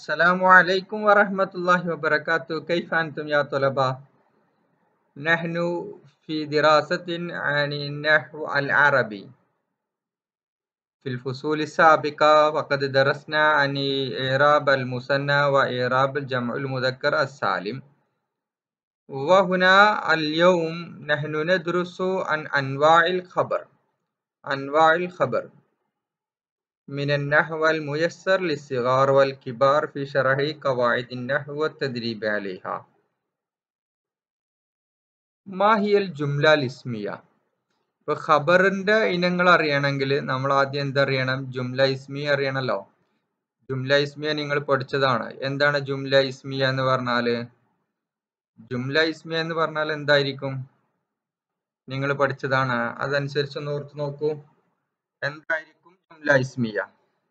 السلام عليكم ورحمة الله وبركاته كيف أنتم يا طلبة؟ نحن في دراسة عن النحو العربي في الفصول السابقة وقد درسنا عن إعراب المثنى وإعراب الجمع المذكر السالم وهنا اليوم نحن ندرس عن أنواع الخبر أنواع الخبر من النحو الميسر للصغار والكبار في شرح قواعد النحو والتدريب عليها ما هي الجملة الاسمية ഇപ്പൊ ഖബറിന്റെ ഇനങ്ങൾ അറിയണമെങ്കിൽ നമ്മൾ ആദ്യം എന്തറിയണം ജുംല ഇസ്മിയ അറിയണല്ലോ ജുംല ഇസ്മിയ നിങ്ങൾ പഠിച്ചതാണ് എന്താണ് ജുംല ഇസ്മിയ എന്ന് പറഞ്ഞാല് ജുംല ഇസ്മിയ എന്ന് പറഞ്ഞാൽ എന്തായിരിക്കും നിങ്ങൾ പഠിച്ചതാണ് അതനുസരിച്ച് ഒന്ന് ഓർത്ത് നോക്കൂ എന്തായിരിക്കും ജുംല ഇസ്മിയ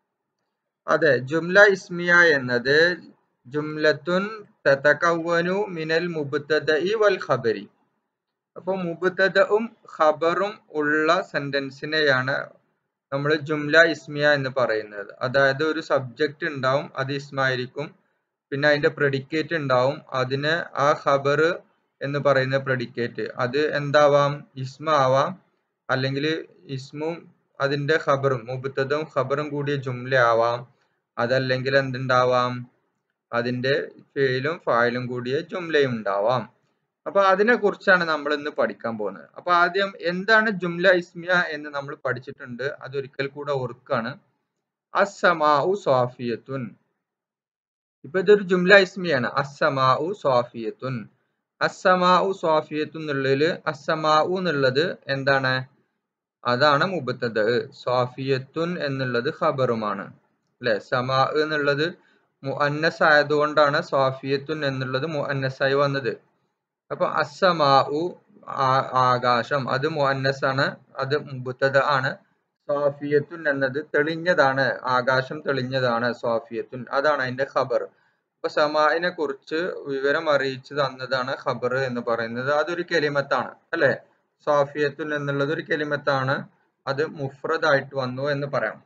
അതെ ജുംല ഇസ്മിയ എന്നത് ജുംലത്തുൻ തതകവ്വനു മിനൽ മുബ്തദഇ വൽ ഖബരി അപ്പൊ മുബ്തദഉം ഖബറും ഉള്ള സെന്റൻസിനെയാണ് നമ്മൾ ജുംല ഇസ്മിയ എന്ന് പറയുന്നത് അതായത് ഒരു സബ്ജക്റ്റ് ഉണ്ടാവും അത് ഇസ്മായിരിക്കും പിന്നെ അതിന്റെ പ്രെഡിക്കേറ്റ് ഉണ്ടാവും അതിന് ആ ഖബർ എന്ന് പറയുന്ന പ്രെഡിക്കേറ്റ് അത് എന്താവാം ഇസ്മ ആവാം അല്ലെങ്കിൽ ഇസ്മും അതിന്റെ ഖബറും മുബത്തതും ഖബറും കൂടിയ ജുംല ആവാം അതല്ലെങ്കിൽ എന്തുണ്ടാവാം അതിന്റെ ഫെയിലും ഫായിലും കൂടിയ ജുംലയും ഉണ്ടാവാം അപ്പൊ അതിനെ കുറിച്ചാണ് നമ്മൾ ഇന്ന് പഠിക്കാൻ പോകുന്നത് അപ്പൊ ആദ്യം എന്താണ് ജുംല ഇസ്മിയ എന്ന് നമ്മൾ പഠിച്ചിട്ടുണ്ട് അതൊരിക്കൽ കൂടെ ഓർക്കാണ് അസമാഉ സ്വാഫിയത്തുൻ ഇപ്പൊ ഇതൊരു ജുംല ഇസ്മിയാണ് അസമാഉ സ്വാഫിയത്തുൻ അസമാഉ സ്വാഫിയത്തുൻ എന്നുള്ളതില് അസമാഉ എന്നുള്ളത് എന്താണ് അതാണ് മുബത്തത് സ്വാഫിയത്തുൻ എന്നുള്ളത് ഖബറുമാണ് അല്ലെ സമാ എന്നുള്ളത് മുഅന്നസ് ആയതുകൊണ്ടാണ് സ്വാഫിയത്തുൻ എന്നുള്ളത് മുഅന്നസായി വന്നത് അപ്പൊ അസമാഉ ആകാശം അത് മുഅന്നസ് ആണ് അത് മുബത്തത് ആണ് സ്വാഫിയത്തുൻ എന്നത് തെളിഞ്ഞതാണ് ആകാശം തെളിഞ്ഞതാണ് സ്വാഫിയത്തുൻ അതാണ് അതിന്റെ ഖബർ അപ്പൊ സമാഇനെ കുറിച്ച് വിവരം അറിയിച്ചു തന്നതാണ് ഖബർ എന്ന് പറയുന്നത് അതൊരു കെലിമത്താണ് അല്ലെ സാഫിയത്തുൻ എന്നുള്ളത് ഒരു കെലിമത്താണ് അത് മുഫ്രദായിട്ട് വന്നു എന്ന് പറയാം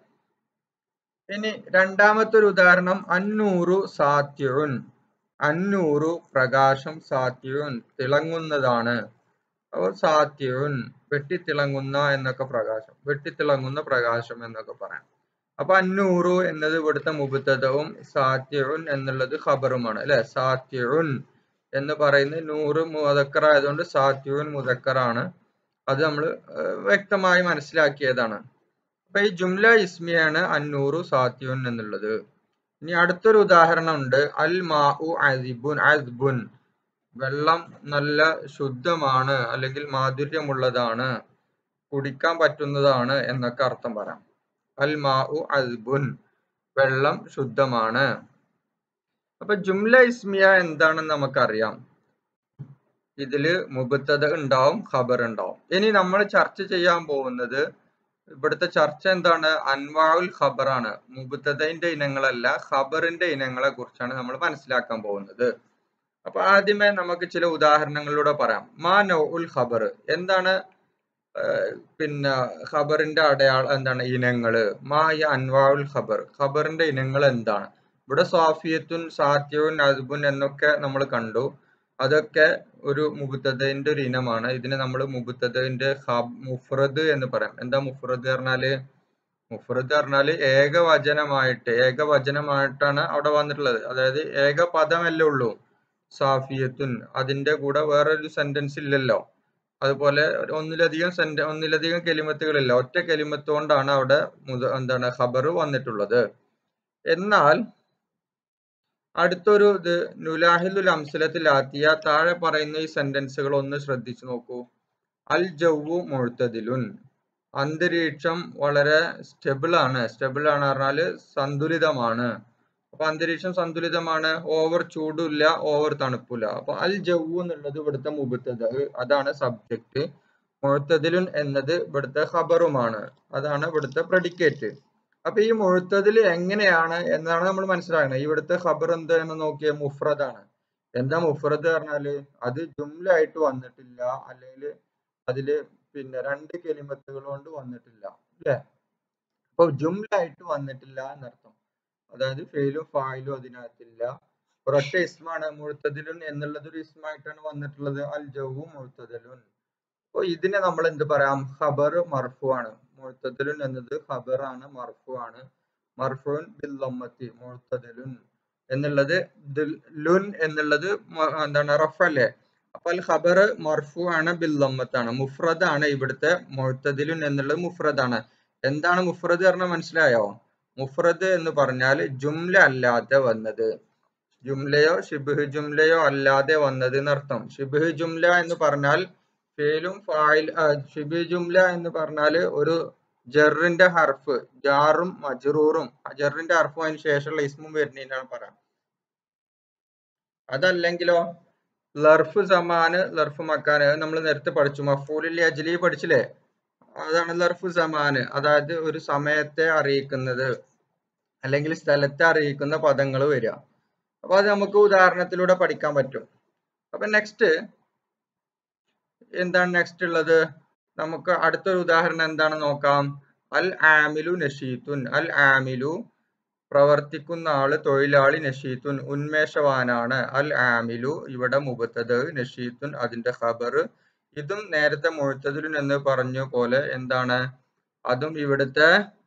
ഇനി രണ്ടാമത്തെ ഒരു ഉദാഹരണം അന്നൂറു സാത്യുൻ അന്നൂറു പ്രകാശം സാത്യുൻ തിളങ്ങുന്നതാണ് അപ്പോൾ സാത്യുൻ വെട്ടിത്തിളങ്ങുന്ന എന്നൊക്കെ പ്രകാശം വെട്ടിത്തിളങ്ങുന്ന പ്രകാശം എന്നൊക്കെ പറയാം അപ്പൊ അന്നൂറു എന്നത് ഇവിടുത്തെ മുബത്തതവും സാത്യുൻ എന്നുള്ളത് ഖബറുമാണ് അല്ലെ സാത്യുൻ എന്ന് പറയുന്നത് നൂറ് മുതക്കർ ആയതുകൊണ്ട് സാത്യുൻ മുതക്കറാണ് അത് നമ്മൾ വ്യക്തമായി മനസ്സിലാക്കിയതാണ് അപ്പൊ ഈ ജുംല ഇസ്മിയാണ് അന്നൂറു സാത്യുൻ എന്നുള്ളത് ഇനി അടുത്തൊരു ഉദാഹരണം ഉണ്ട് അൽ മാഉ അസിബുൻ അസ്ബുൻ വെള്ളം നല്ല ശുദ്ധമാണ് അല്ലെങ്കിൽ മാധുര്യമുള്ളതാണ് കുടിക്കാൻ പറ്റുന്നതാണ് എന്നൊക്കെ അർത്ഥം പറയാം അൽ മാഉ അസ്ബുൻ വെള്ളം ശുദ്ധമാണ് അപ്പൊ ജുംല ഇസ്മിയ എന്താണെന്ന് നമുക്കറിയാം ഇതില് മുബത്തത് ഉണ്ടാവും ഖബർ ഉണ്ടാവും ഇനി നമ്മൾ ചർച്ച ചെയ്യാൻ പോകുന്നത് ഇവിടുത്തെ ചർച്ച എന്താണ് അൻവാഉൽ ഖബറാണ് മുബത്തതിന്റെ ഇനങ്ങളല്ല ഖബറിന്റെ ഇനങ്ങളെ കുറിച്ചാണ് നമ്മൾ മനസ്സിലാക്കാൻ പോകുന്നത് അപ്പൊ ആദ്യമേ നമുക്ക് ചില ഉദാഹരണങ്ങളിലൂടെ പറയാം മാ നൗഉൽ ഖബർ എന്താണ് പിന്നെ ഖബറിന്റെ അടയാളം എന്താണ് ഇനങ്ങള് മാ യ അൻവാഉൽ ഖബർ ഖബറിന്റെ ഇനങ്ങൾ എന്താണ് ഇവിടെ സ്വാഫിയത്തുൻ സാത്യവും അദ്ബുൻ എന്നൊക്കെ നമ്മൾ കണ്ടു അതൊക്കെ ഒരു മുബത്തതിന്റെ ഒരു ഇനമാണ് ഇതിനെ നമ്മൾ മുബത്തതിന്റെ മുഫ്രദ് എന്ന് പറയാം എന്താ മുഫ്രദ് പറഞ്ഞാല് മുഫ്രദ് പറഞ്ഞാല് ഏകവചനമായിട്ട് ഏകവചനമായിട്ടാണ് അവിടെ വന്നിട്ടുള്ളത് അതായത് ഏകപദമല്ലേ ഉള്ളൂ സാഫിയത്തുൻ അതിന്റെ കൂടെ വേറൊരു സെന്റൻസ് ഇല്ലല്ലോ അതുപോലെ ഒന്നിലധികം സെന്റ ഒന്നിലധികം കെലിമത്തുകളില്ല ഒറ്റ കെലിമത്ത് കൊണ്ടാണ് അവിടെ എന്താണ് ഖബർ വന്നിട്ടുള്ളത് എന്നാൽ അടുത്തൊരു ഇത് നുലാഹിലുൽ അംസലത്തിൽ ആത്തിയ താഴെ പറയുന്ന ഈ സെന്റൻസുകൾ ഒന്ന് ശ്രദ്ധിച്ചു നോക്കൂ അൽ ജവ്വു മുഴുത്തതിലുൻ അന്തരീക്ഷം വളരെ സ്റ്റെബിൾ ആണ് സ്റ്റെബിൾ ആണ് പറഞ്ഞാല് സന്തുലിതമാണ് അപ്പൊ അന്തരീക്ഷം സന്തുലിതമാണ് ഓവർ ചൂടില്ല ഓവർ തണുപ്പില്ല അപ്പൊ അൽ ജവ്വു എന്നുള്ളത് ഇവിടുത്തെ മുബത്തത് അതാണ് സബ്ജക്റ്റ് മുഴുത്തതിലുൻ എന്നത് ഇവിടുത്തെ ഖബറുമാണ് അതാണ് ഇവിടുത്തെ പ്രഡിക്കേറ്റ് അപ്പൊ ഈ മുഴുത്തതിൽ എങ്ങനെയാണ് എന്നാണ് നമ്മൾ മനസ്സിലാക്കുന്നത് ഇവിടുത്തെ ഖബർ എന്താണെന്ന് നോക്കിയ മുഫ്രദാണ് എന്താ മുഫ്രദ് പറഞ്ഞാല് അത് ജുംല ആയിട്ട് വന്നിട്ടില്ല അല്ലെങ്കിൽ അതില് പിന്നെ രണ്ട് കെലിമത്തുകൾ കൊണ്ട് വന്നിട്ടില്ല അല്ലെ അപ്പൊ ജുംല ആയിട്ട് വന്നിട്ടില്ല എന്നർത്ഥം അതായത് ഫെയിലും ഫായിലും അതിനകത്തില്ല ഒരൊറ്റ ഇസ്മാണ് മുഴുത്തതിലുൻ എന്നുള്ളത് ഒരു ഇസ്മായിട്ടാണ് വന്നിട്ടുള്ളത് അൽ ജവ്വു മുഴുത്തതിലുൻ അപ്പൊ ഇതിനെ നമ്മൾ എന്ത് പറയാം ഖബർ മർഫു ആണ് മുഴുത്തതിലുൻ എന്നത് ഖബറാണ് മർഫു ആണ് മർഫുൻ ബിൽ ലമ്മത്തി മുഴുത്തതിലുൻ എന്നുള്ളത് ദിൽ- ലുൻ എന്നുള്ളത് മ- എന്താണ് റഫ് അല്ലേ അപ്പൊ അൽ ഖബർ മർഫു ആണ് ബിൽ ലമ്മത്താണ് മുഫ്രദാണ് ഇവിടുത്തെ മുഴുത്തതിലുൻ എന്നുള്ളത് മുഫ്രദാണ് എന്താണ് മുഫ്രദ് പറഞ്ഞാൽ മനസ്സിലായോ മുഫ്രദ് എന്ന് പറഞ്ഞാൽ ജുംല അല്ലാതെ വന്നത് ജുംലയോ ഷിബിഹ് ജുംലയോ അല്ലാതെ വന്നത് എന്നർത്ഥം ഷിബിഹ് ജുംല എന്ന് പറഞ്ഞാൽ ഫേലും ഫായിൽ ഷിബിഹ് ജുംല എന്ന് പറഞ്ഞാൽ ഒരു ജറിന്റെ ഹർഫ് ജാറും മജ്റൂറും ജറിന്റെ ഹർഫും അതിന് ശേഷമുള്ള ഇസ്മും വരുന്നതിനാണ് പറയാം അതല്ലെങ്കിലോ ലർഫ് സമാന് ലർഫ് മക്കാന് നമ്മൾ നേരത്തെ പഠിച്ചു മഫൂലിൽ അജ്ലി പഠിച്ചില്ലേ അതാണ് ലർഫ് സമാന് അതായത് ഒരു സമയത്തെ അറിയിക്കുന്നത് അല്ലെങ്കിൽ സ്ഥലത്തെ അറിയിക്കുന്ന പദങ്ങൾ വരിക അപ്പൊ അത് നമുക്ക് ഉദാഹരണത്തിലൂടെ പഠിക്കാൻ പറ്റും അപ്പൊ നെക്സ്റ്റ് എന്താണ് നെക്സ്റ്റ് ഉള്ളത് നമുക്ക് അടുത്തൊരു ഉദാഹരണം എന്താണ് നോക്കാം അൽ ആമിലു നഷീത്തുൻ അൽ ആമിലു പ്രവർത്തിക്കുന്ന ആള് തൊഴിലാളി നഷീത്തുൻ ഉന്മേഷവാനാണ് അൽ ആമിലു ഇവിടെ മുബത്തത് നഷീത്തുൻ അതിന്റെ ഖബർ ഇതും നേരത്തെ മുഴുത്തതിലുൻ എന്ന് പറഞ്ഞ പോലെ എന്താണ് അതും ഇവിടുത്തെ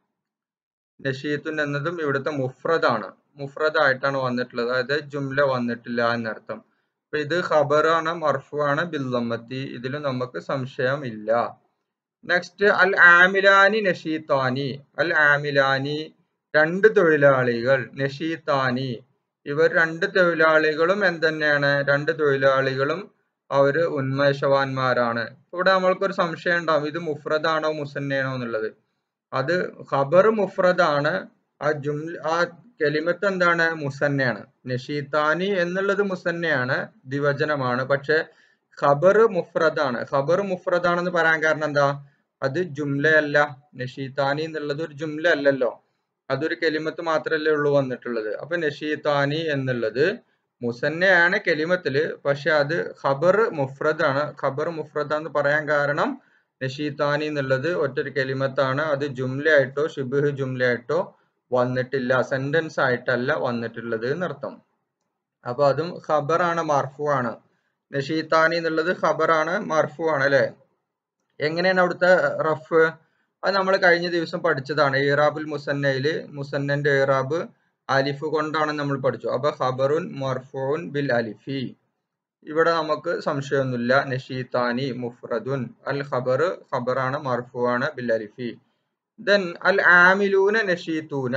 നഷീത്തുൻ എന്നതും ഇവിടുത്തെ മുഫ്രദാണ് മുഫ്രദായിട്ടാണ് വന്നിട്ടുള്ളത് അതായത് ജുംല വന്നിട്ടില്ല എന്നർത്ഥം അപ്പൊ ഇത് ഖബറാണ് മർഫു ആണ് ബില്ലമ്മത്തി ഇതിൽ നമുക്ക് സംശയം ഇല്ല നെക്സ്റ്റ് അൽ ആമിലാനി നഷീത്താനി അൽ ആമിലാനി രണ്ട് തൊഴിലാളികൾ നഷീത്താനി ഇവർ രണ്ട് തൊഴിലാളികളും എന്തെന്നെയാണ് രണ്ട് തൊഴിലാളികളും അവര് ഉന്മേഷവാന്മാരാണ് ഇവിടെ നമ്മൾക്കൊരു സംശയം ഉണ്ടാവും ഇത് മുഫ്രദാണോ മുസന്നയാണോ എന്നുള്ളത് അത് ഖബർ മുഫ്രദാണ് ആ ജുംല ആ കെലിമത്ത് എന്താണ് മുസന്നയാണ് നഷീത്താനി എന്നുള്ളത് മുസന്നയാണ് ദിവചനമാണ് പക്ഷെ ഖബർ മുഫ്രദാണ് ഖബർ മുഫ്രദാണെന്ന് പറയാൻ കാരണം എന്താ അത് ജുംലയല്ല നഷീത്താനി എന്നുള്ളത് ഒരു ജുംല അല്ലല്ലോ അതൊരു കെലിമത്ത് മാത്രമല്ലേ ഉള്ളൂ വന്നിട്ടുള്ളത് അപ്പൊ നഷീത്താനി എന്നുള്ളത് മുസന്നയാണ് കെലിമത്തില് പക്ഷെ അത് ഖബർ മുഫ്രദാണ് ഖബർ മുഫ്രദാന്ന് പറയാൻ കാരണം നഷീത്താനി എന്നുള്ളത് ഒറ്റൊരു കെലിമത്താണ് അത് ജുംലയായിട്ടോ ഷിബിഹ് ജുംലയായിട്ടോ വന്നിട്ടില്ല സെന്റൻസ് ആയിട്ടല്ല വന്നിട്ടുള്ളത് എന്നർത്ഥം അപ്പൊ അതും ഖബറാണ് മർഫു ആണ് നഷീത്താനി എന്നുള്ളത് ഖബറാണ് മർഫു ആണ് അല്ലെ എങ്ങനെയാണ് അവിടുത്തെ റഫ് അത് നമ്മൾ കഴിഞ്ഞ ദിവസം പഠിച്ചതാണ് ഇറാബുൽ മുസന്നയില് മുസന്നന്റെ ഇറാബ് അലിഫ് കൊണ്ടാണ് നമ്മൾ പഠിച്ചു അപ്പൊ ഖബറുൻ മർഫൂൻ ബിൽ അലിഫി ഇവിടെ നമുക്ക് സംശയമൊന്നുമില്ല നഷീത്താനി മുഫ്രദുൻ അൽ ഖബർ ഖബറാണ് മർഫു ആണ് ബിൽ അലിഫി ദെൻ അൽ ആമിലൂന നഷീത്തൂന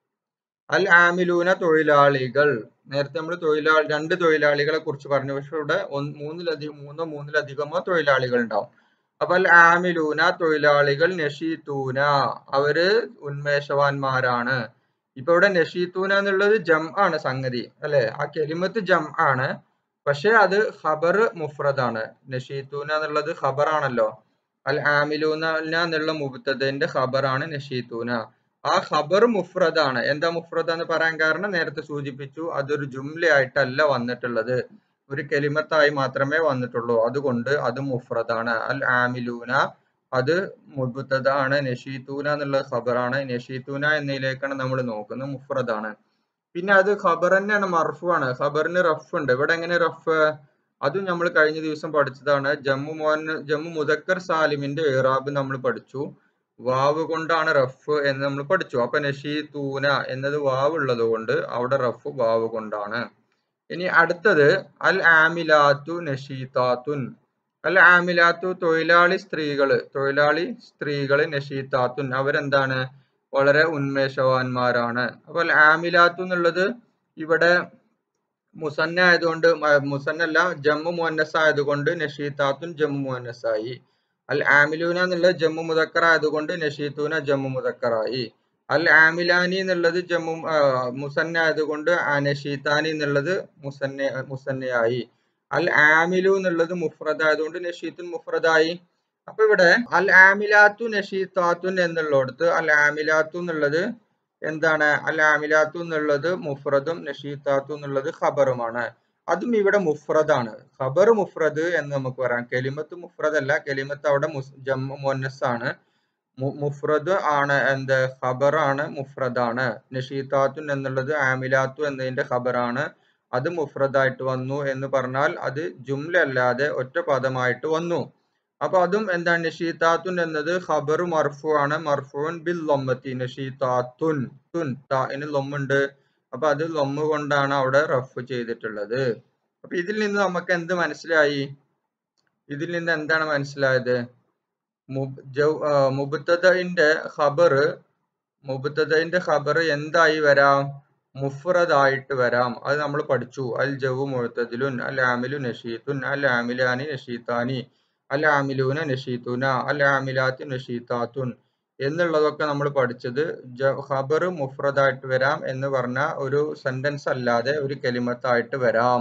അൽ ആമിലൂന തൊഴിലാളികൾ നേരത്തെ നമ്മൾ തൊഴിലാളി രണ്ട് തൊഴിലാളികളെ കുറിച്ച് പറഞ്ഞു പക്ഷെ ഇവിടെ ഒന്ന് മൂന്നിലധികം മൂന്നോ മൂന്നിലധികമോ തൊഴിലാളികൾ ഉണ്ടാവും അപ്പൊ അൽ ആമിലൂന തൊഴിലാളികൾ നഷീത്തൂന അവര് ഉന്മേഷവാന്മാരാണ് ഇപ്പൊ ഇവിടെ നഷീത്തൂന എന്നുള്ളത് ജം ആണ് സംഗതി അല്ലെ ആ കെലിമത്ത് ജം ആണ് പക്ഷെ അത് ഖബർ മുഫ്രദാണ് നഷീത്തൂന എന്നുള്ളത് ഖബറാണല്ലോ അൽ ആമിലൂന എന്നുള്ള മുബത്തതിന്റെ ഖബറാണ് നഷീത്തൂന ആ ഖബർ മുഫ്രദാണ് എന്താ മുഫ്രദ എന്ന് പറയാൻ കാരണം നേരത്തെ സൂചിപ്പിച്ചു അതൊരു ജുംലയായിട്ടല്ല വന്നിട്ടുള്ളത് ഒരു കെലിമത്തായി മാത്രമേ വന്നിട്ടുള്ളൂ അതുകൊണ്ട് അത് മുഫ്രദാണ് അൽ ആമിലൂന അത് മുബത്തതാണ് നഷീത്തൂന എന്നുള്ള ഖബറാണ് നഷീത്തൂന എന്നതിലേക്കാണ് നമ്മൾ നോക്കുന്നത് മുഫ്രദാണ് പിന്നെ അത് ഖബർ തന്നെയാണ് മർഫു ആണ് ഖബറിന് റഫ് ഉണ്ട് ഇവിടെ എങ്ങനെ റഫ് അതും നമ്മൾ കഴിഞ്ഞ ദിവസം പഠിച്ചതാണ് ജമ്മു മോൻ ജമ്മു മുദക്കർ സാലിമിന്റെ ഇറാബ് നമ്മൾ പഠിച്ചു വാവ് കൊണ്ടാണ് റഫ് എന്ന് നമ്മൾ പഠിച്ചു അപ്പൊ നഷീത്തൂന എന്നത് വാവ് ഉള്ളത് കൊണ്ട് അവിടെ റഫ് വാവ് കൊണ്ടാണ് ഇനി അടുത്തത് അൽ ആമിലാത്തു നഷീതാത്തുൻ അൽ ആമിലാത്തു തൊഴിലാളി സ്ത്രീകള് തൊഴിലാളി സ്ത്രീകള് നഷീതാത്തുൻ അവരെന്താണ് വളരെ ഉന്മേഷവാന്മാരാണ് അപ്പൊ അൽ ആമിലാത്തു എന്നുള്ളത് ഇവിടെ മുസന്ന ആയതുകൊണ്ട് മുസന്നല്ല ജമ്മു മുഹന്നസ് ആയതുകൊണ്ട് നഷീതാത്തുൻ ജമ്മു മുഹന്നസായി അൽ ആമിലൂന എന്നുള്ളത് ജമ്മു മുദക്കർ ആയതുകൊണ്ട് നഷീത്തൂന ജമ്മു മുദക്കറായി അൽ ആമിലാനി എന്നുള്ളത് ജമ്മു മുസന്ന ആയതുകൊണ്ട് നഷീത്താനി എന്നുള്ളത് മുസന്ന മുസന്നയായി അൽ ആമിലു എന്നുള്ളത് മുഫ്രദ് ആയതുകൊണ്ട് നഷീത്തുൻ മുഫ്രദായി അപ്പൊ ഇവിടെ അൽ ആമിലാത്തു നഷീത്താത്തുൻ എന്നുള്ളിടത്ത് അൽ ആമിലാത്തു എന്നുള്ളത് എന്താണ് അൽ ആമിലാത്തു എന്നുള്ളത് മുഫ്രദും നഷീത്താത്തു എന്നുള്ളത് ഖബറുമാണ് അതും ഇവിടെ മുഫ്രദാണ് ഖബർ മുഫ്രദ് എന്ന് നമുക്ക് പറയാം കെലിമത്ത് മുഫ്രദ് അല്ല കെലിമത്ത് അവിടെ ജമ്മു മുന്നസ് ആണ് മുഫ്രദ് ആണ് എന്ത് ഖബറാണ് മുഫ്രദാണ് നഷീത്താത്തുൻ എന്നുള്ളത് ആമിലാത്തു എന്നതിന്റെ ഖബറാണ് അത് മുഫ്രദായിട്ട് വന്നു എന്ന് പറഞ്ഞാൽ അത് ജുംല അല്ലാതെ ഒറ്റ പദമായിട്ട് വന്നു അപ്പൊ അതും എന്താണ് നഷീത്താത്തുൻ എന്നത് ഖബർ മർഫു ആണ് മർഫുൻ ബിൽ ലൊമ്മത്തി നഷീത്താത്തുൻ തുൻ താന് ലൊമ്മുണ്ട് അപ്പൊ അത് ലൊമ്മ് കൊണ്ടാണ് അവിടെ റഫ് ചെയ്തിട്ടുള്ളത് അപ്പൊ ഇതിൽ നിന്ന് നമുക്ക് എന്ത് മനസ്സിലായി ഇതിൽ നിന്ന് എന്താണ് മനസ്സിലായത് മുബത്തതിന്റെ ഖബർ മുബത്തതിന്റെ ഖബർ എന്തായി വരാം മുഫ്രദായിട്ട് വരാം അത് നമ്മൾ പഠിച്ചു അൽ ജവു മുഴത്തതിലുൻ അൽ ആമിലു നഷീത്തുൻ അൽ ആമിലാനി നഷീത്താനി അൽ ആമിലൂന നഷീത്തുന അൽ ആമിലാത്തി നഷീത്താത്തുൻ എന്നുള്ളതൊക്കെ നമ്മൾ പഠിച്ചത് ഖബർ മുഫ്രദായിട്ട് വരാം എന്ന് പറഞ്ഞ ഒരു സെന്റൻസ് അല്ലാതെ ഒരു കെലിമത്തായിട്ട് വരാം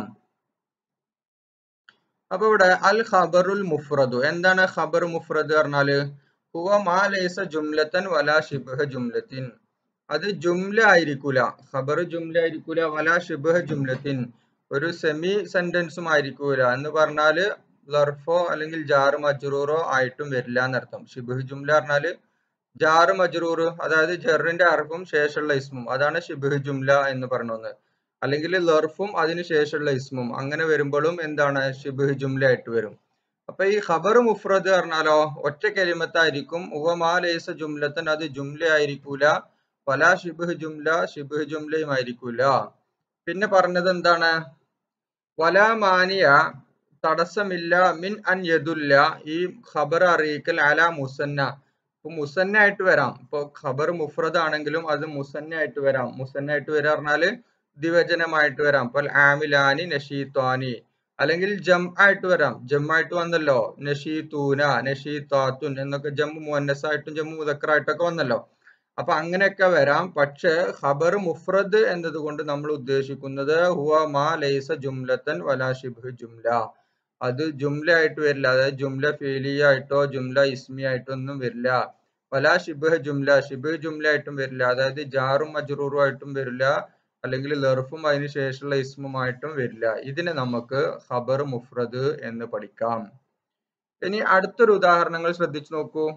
അപ്പൊ ഇവിടെ അൽ ഖബറുൽ മുഫ്രദു എന്താണ് ഖബർ മുഫ്രദ് പറഞ്ഞാല് ഹുവ മാ ലൈസ ജുംലത്തൻ വലാ ഷിബ്ഹ ജുംലത്തിൻ അത് ജുംല ആയിരിക്കൂല ഖബർ ജുംല ആയിരിക്കൂല വലാ ഷിബ്ഹ ജുംലത്തിൻ ഒരു സെമി സെന്റൻസും ആയിരിക്കൂല എന്ന് പറഞ്ഞാല് ലർഫോ അല്ലെങ്കിൽ ജാറ് മജ്റൂറോ ആയിട്ടും വരില്ല എന്നർത്ഥം ഷിബ്ഹ് ജുംല പറഞ്ഞാല് ജാറ് മജ്റൂർ അതായത് ജെറിന്റെ അർഫും ശേഷമുള്ള ഇസ്മും അതാണ് ഷിബ്ഹ് ജുംല എന്ന് പറഞ്ഞത് അല്ലെങ്കിൽ ലർഫും അതിന് ശേഷമുള്ള ഇസ്മും അങ്ങനെ വരുമ്പോഴും എന്താണ് ഷിബ്ഹ് ജുംല ആയിട്ട് വരും അപ്പൊ ഈ ഖബർ മുഫ്രദ് പറഞ്ഞാലോ ഒറ്റ കെലിമത്തായിരിക്കും ഉവമാ ലേസ ജുംലത്തൻ അത് ജുംല ആയിരിക്കൂല വല ഷിബ്ഹ് ജുംല ഷിബ്ഹ് ജുംലയും ആയിരിക്കൂല പിന്നെ പറഞ്ഞത് എന്താണ് വല മാനിയ തടസ്സമില്ല മിൻ അൻ യദുല്ല ഈ ഖബർ അറിയിക്കൽ അല മുസന്ന ഇപ്പൊ മുസന്ന ആയിട്ട് വരാം ഇപ്പൊ ഖബർ മുഫ്രദ് ആണെങ്കിലും അത് മുസന്ന ആയിട്ട് വരാം മുസന്ന ആയിട്ട് വരാ പറഞ്ഞാല് ദ്വിവചനമായിട്ട് വരാം ഇപ്പൊ ആമിലാനി നഷീത്വാനി അല്ലെങ്കിൽ ജം ആയിട്ട് വരാം ജം ആയിട്ട് വന്നല്ലോ നഷീത്തൂന നഷീത്താത്തുൻ എന്നൊക്കെ ജമ്മു മുന്നസായിട്ടും ജമ്മു മുതക്കറായിട്ടൊക്കെ വന്നല്ലോ അപ്പൊ അങ്ങനെയൊക്കെ വരാം പക്ഷെ ഖബർ മുഫ്രദ് എന്നതുകൊണ്ട് നമ്മൾ ഉദ്ദേശിക്കുന്നത് ഹുവ മാ ലൈസ ജുംലത്തൻ വലാ ഷിബ്ഹ് ജുംല അത് ജുംല ആയിട്ട് വരില്ല അതായത് ജുംല ഫീലിയ ആയിട്ടോ ജുംല ഇസ്മി ആയിട്ടോ ഒന്നും വരില്ല വലാ ഷിബ്ഹ് ജുംല ഷിബ്ഹ് ജുംല ആയിട്ടും വരില്ല അതായത് ജാറും മജ്റൂറും ആയിട്ടും വരില്ല അല്ലെങ്കിൽ ലർഫും അതിന് ശേഷമുള്ള ഇസ്മുമായിട്ടും വരില്ല ഇതിനെ നമുക്ക് ഖബർ മുഫ്രദ് എന്ന് പഠിക്കാം ഇനി അടുത്തൊരു ഉദാഹരണങ്ങൾ ശ്രദ്ധിച്ചു നോക്കൂ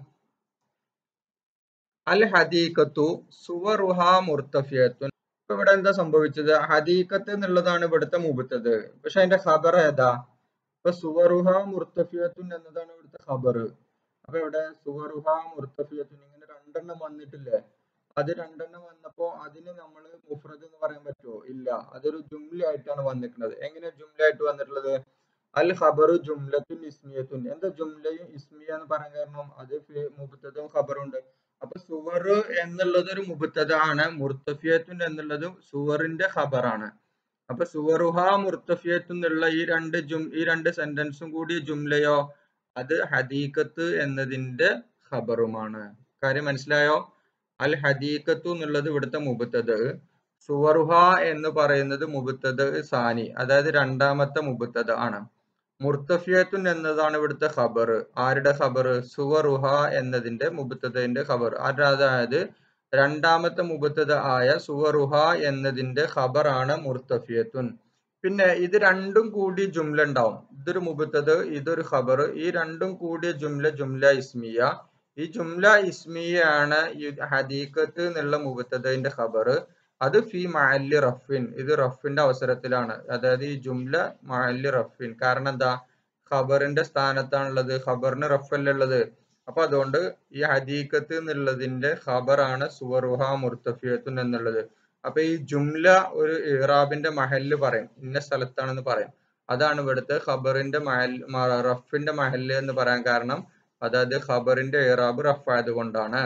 അൽ ഹദീഖത്തു സുവറുഹ മുർത്തഫിയത്തുൻ ഇപ്പൊ ഇവിടെ എന്താ സംഭവിച്ചത് ഹദീഖത്ത് എന്നുള്ളതാണ് ഇവിടുത്തെ മുബത്തത് പക്ഷെ അതിന്റെ ഖബർ ഏതാ ഇപ്പൊ സുവറുഹ മുർത്തഫിയത്തുൻ എന്നതാണ് ഇവിടുത്തെ ഖബർ അപ്പൊ ഇവിടെ സുവറുഹ മുർത്തഫിയത്തുൻ ഇങ്ങനെ രണ്ടെണ്ണം വന്നിട്ടില്ലേ അത് രണ്ടെണ്ണം വന്നപ്പോ അതിന് നമ്മൾ മുഫ്രദ് എന്ന് പറയാൻ പറ്റുമോ ഇല്ല അതൊരു ജുംല ആയിട്ടാണ് വന്നിട്ടുള്ളത് എങ്ങനെ ജുംല ആയിട്ട് വന്നിട്ടുള്ളത് അൽ ഖബറു ജുംലത്തുൻ ഇസ്മിയത്തുൻ എന്താ ജുംലയും ഇസ്മിയ എന്ന് പറയാൻ കാരണം അത് മുബത്തതും ഖബറും ഉണ്ട് അപ്പൊ സുവർ എന്നുള്ളത് ഒരു മുബത്തത ആണ് മുർത്തഫിയത്തുൻ എന്നുള്ളത് സുവറിന്റെ ഖബറാണ് അപ്പൊ സുവറുഹ മുർത്തഫിയത്ത് എന്നുള്ള ഈ രണ്ട് ജും ഈ രണ്ട് സെന്റൻസും കൂടി ജുംലയോ അത് ഹദീഖത്ത് എന്നതിന്റെ ഖബറുമാണ് കാര്യം മനസ്സിലായോ അൽ ഹദീഖത്തു എന്നുള്ളത് ഇവിടുത്തെ മുബത്തത് സുവറുഹ എന്ന് പറയുന്നത് മുബത്തത് സാനി അതായത് രണ്ടാമത്തെ മുബത്തത് ആണ് മുർത്തഫിയത്തുൻ എന്നതാണ് ഇവിടുത്തെ ഖബർ ആരുടെ ഖബർ സുവറുഹ എന്നതിന്റെ മുബത്തതിന്റെ ഖബർ അതായത് രണ്ടാമത്തെ മുബത്തത് ആയ സുവറുഹ എന്നതിന്റെ ഖബറാണ് മുർത്തഫിയത്തുൻ പിന്നെ ഇത് രണ്ടും കൂടി ജുംല ഉണ്ടാവും ഇതൊരു മുബത്തത് ഇതൊരു ഖബർ ഈ രണ്ടും കൂടിയ ജുംല ജുംല ഇസ്മിയ ഈ ജുംല ഇസ്മിയാണ് ഈ ഹദീഖത്ത് എന്നുള്ള മുബത്തതിന്റെ ഖബർ അത് ഫി മഅല്ലി റഫിൻ ഇത് റഫിന്റെ അവസരത്തിലാണ് അതായത് ഈ ജുംല മഅല്ലി റഫിൻ കാരണം എന്താ ഖബറിന്റെ സ്ഥാനത്താണുള്ളത് ഖബറിന് റഫല്ലേ ഉള്ളത് അപ്പൊ അതുകൊണ്ട് ഈ ഹദീഖത്ത് എന്നുള്ളതിന്റെ ഖബറാണ് സുവറുഹ മുർത്തഫിയത്തുൻ എന്നുള്ളത് അപ്പൊ ഈ ജുംല ഒരു ഇറാബിന്റെ മഹല്ല് പറയും ഇന്ന സ്ഥലത്താണെന്ന് പറയും അതാണ് ഇവിടുത്തെ ഖബറിന്റെ മഹൽ റഫിന്റെ മഹല്ല് എന്ന് പറയാൻ കാരണം അതായത് ഖബറിന്റെ ഇറാബ് റഫായത് കൊണ്ടാണ്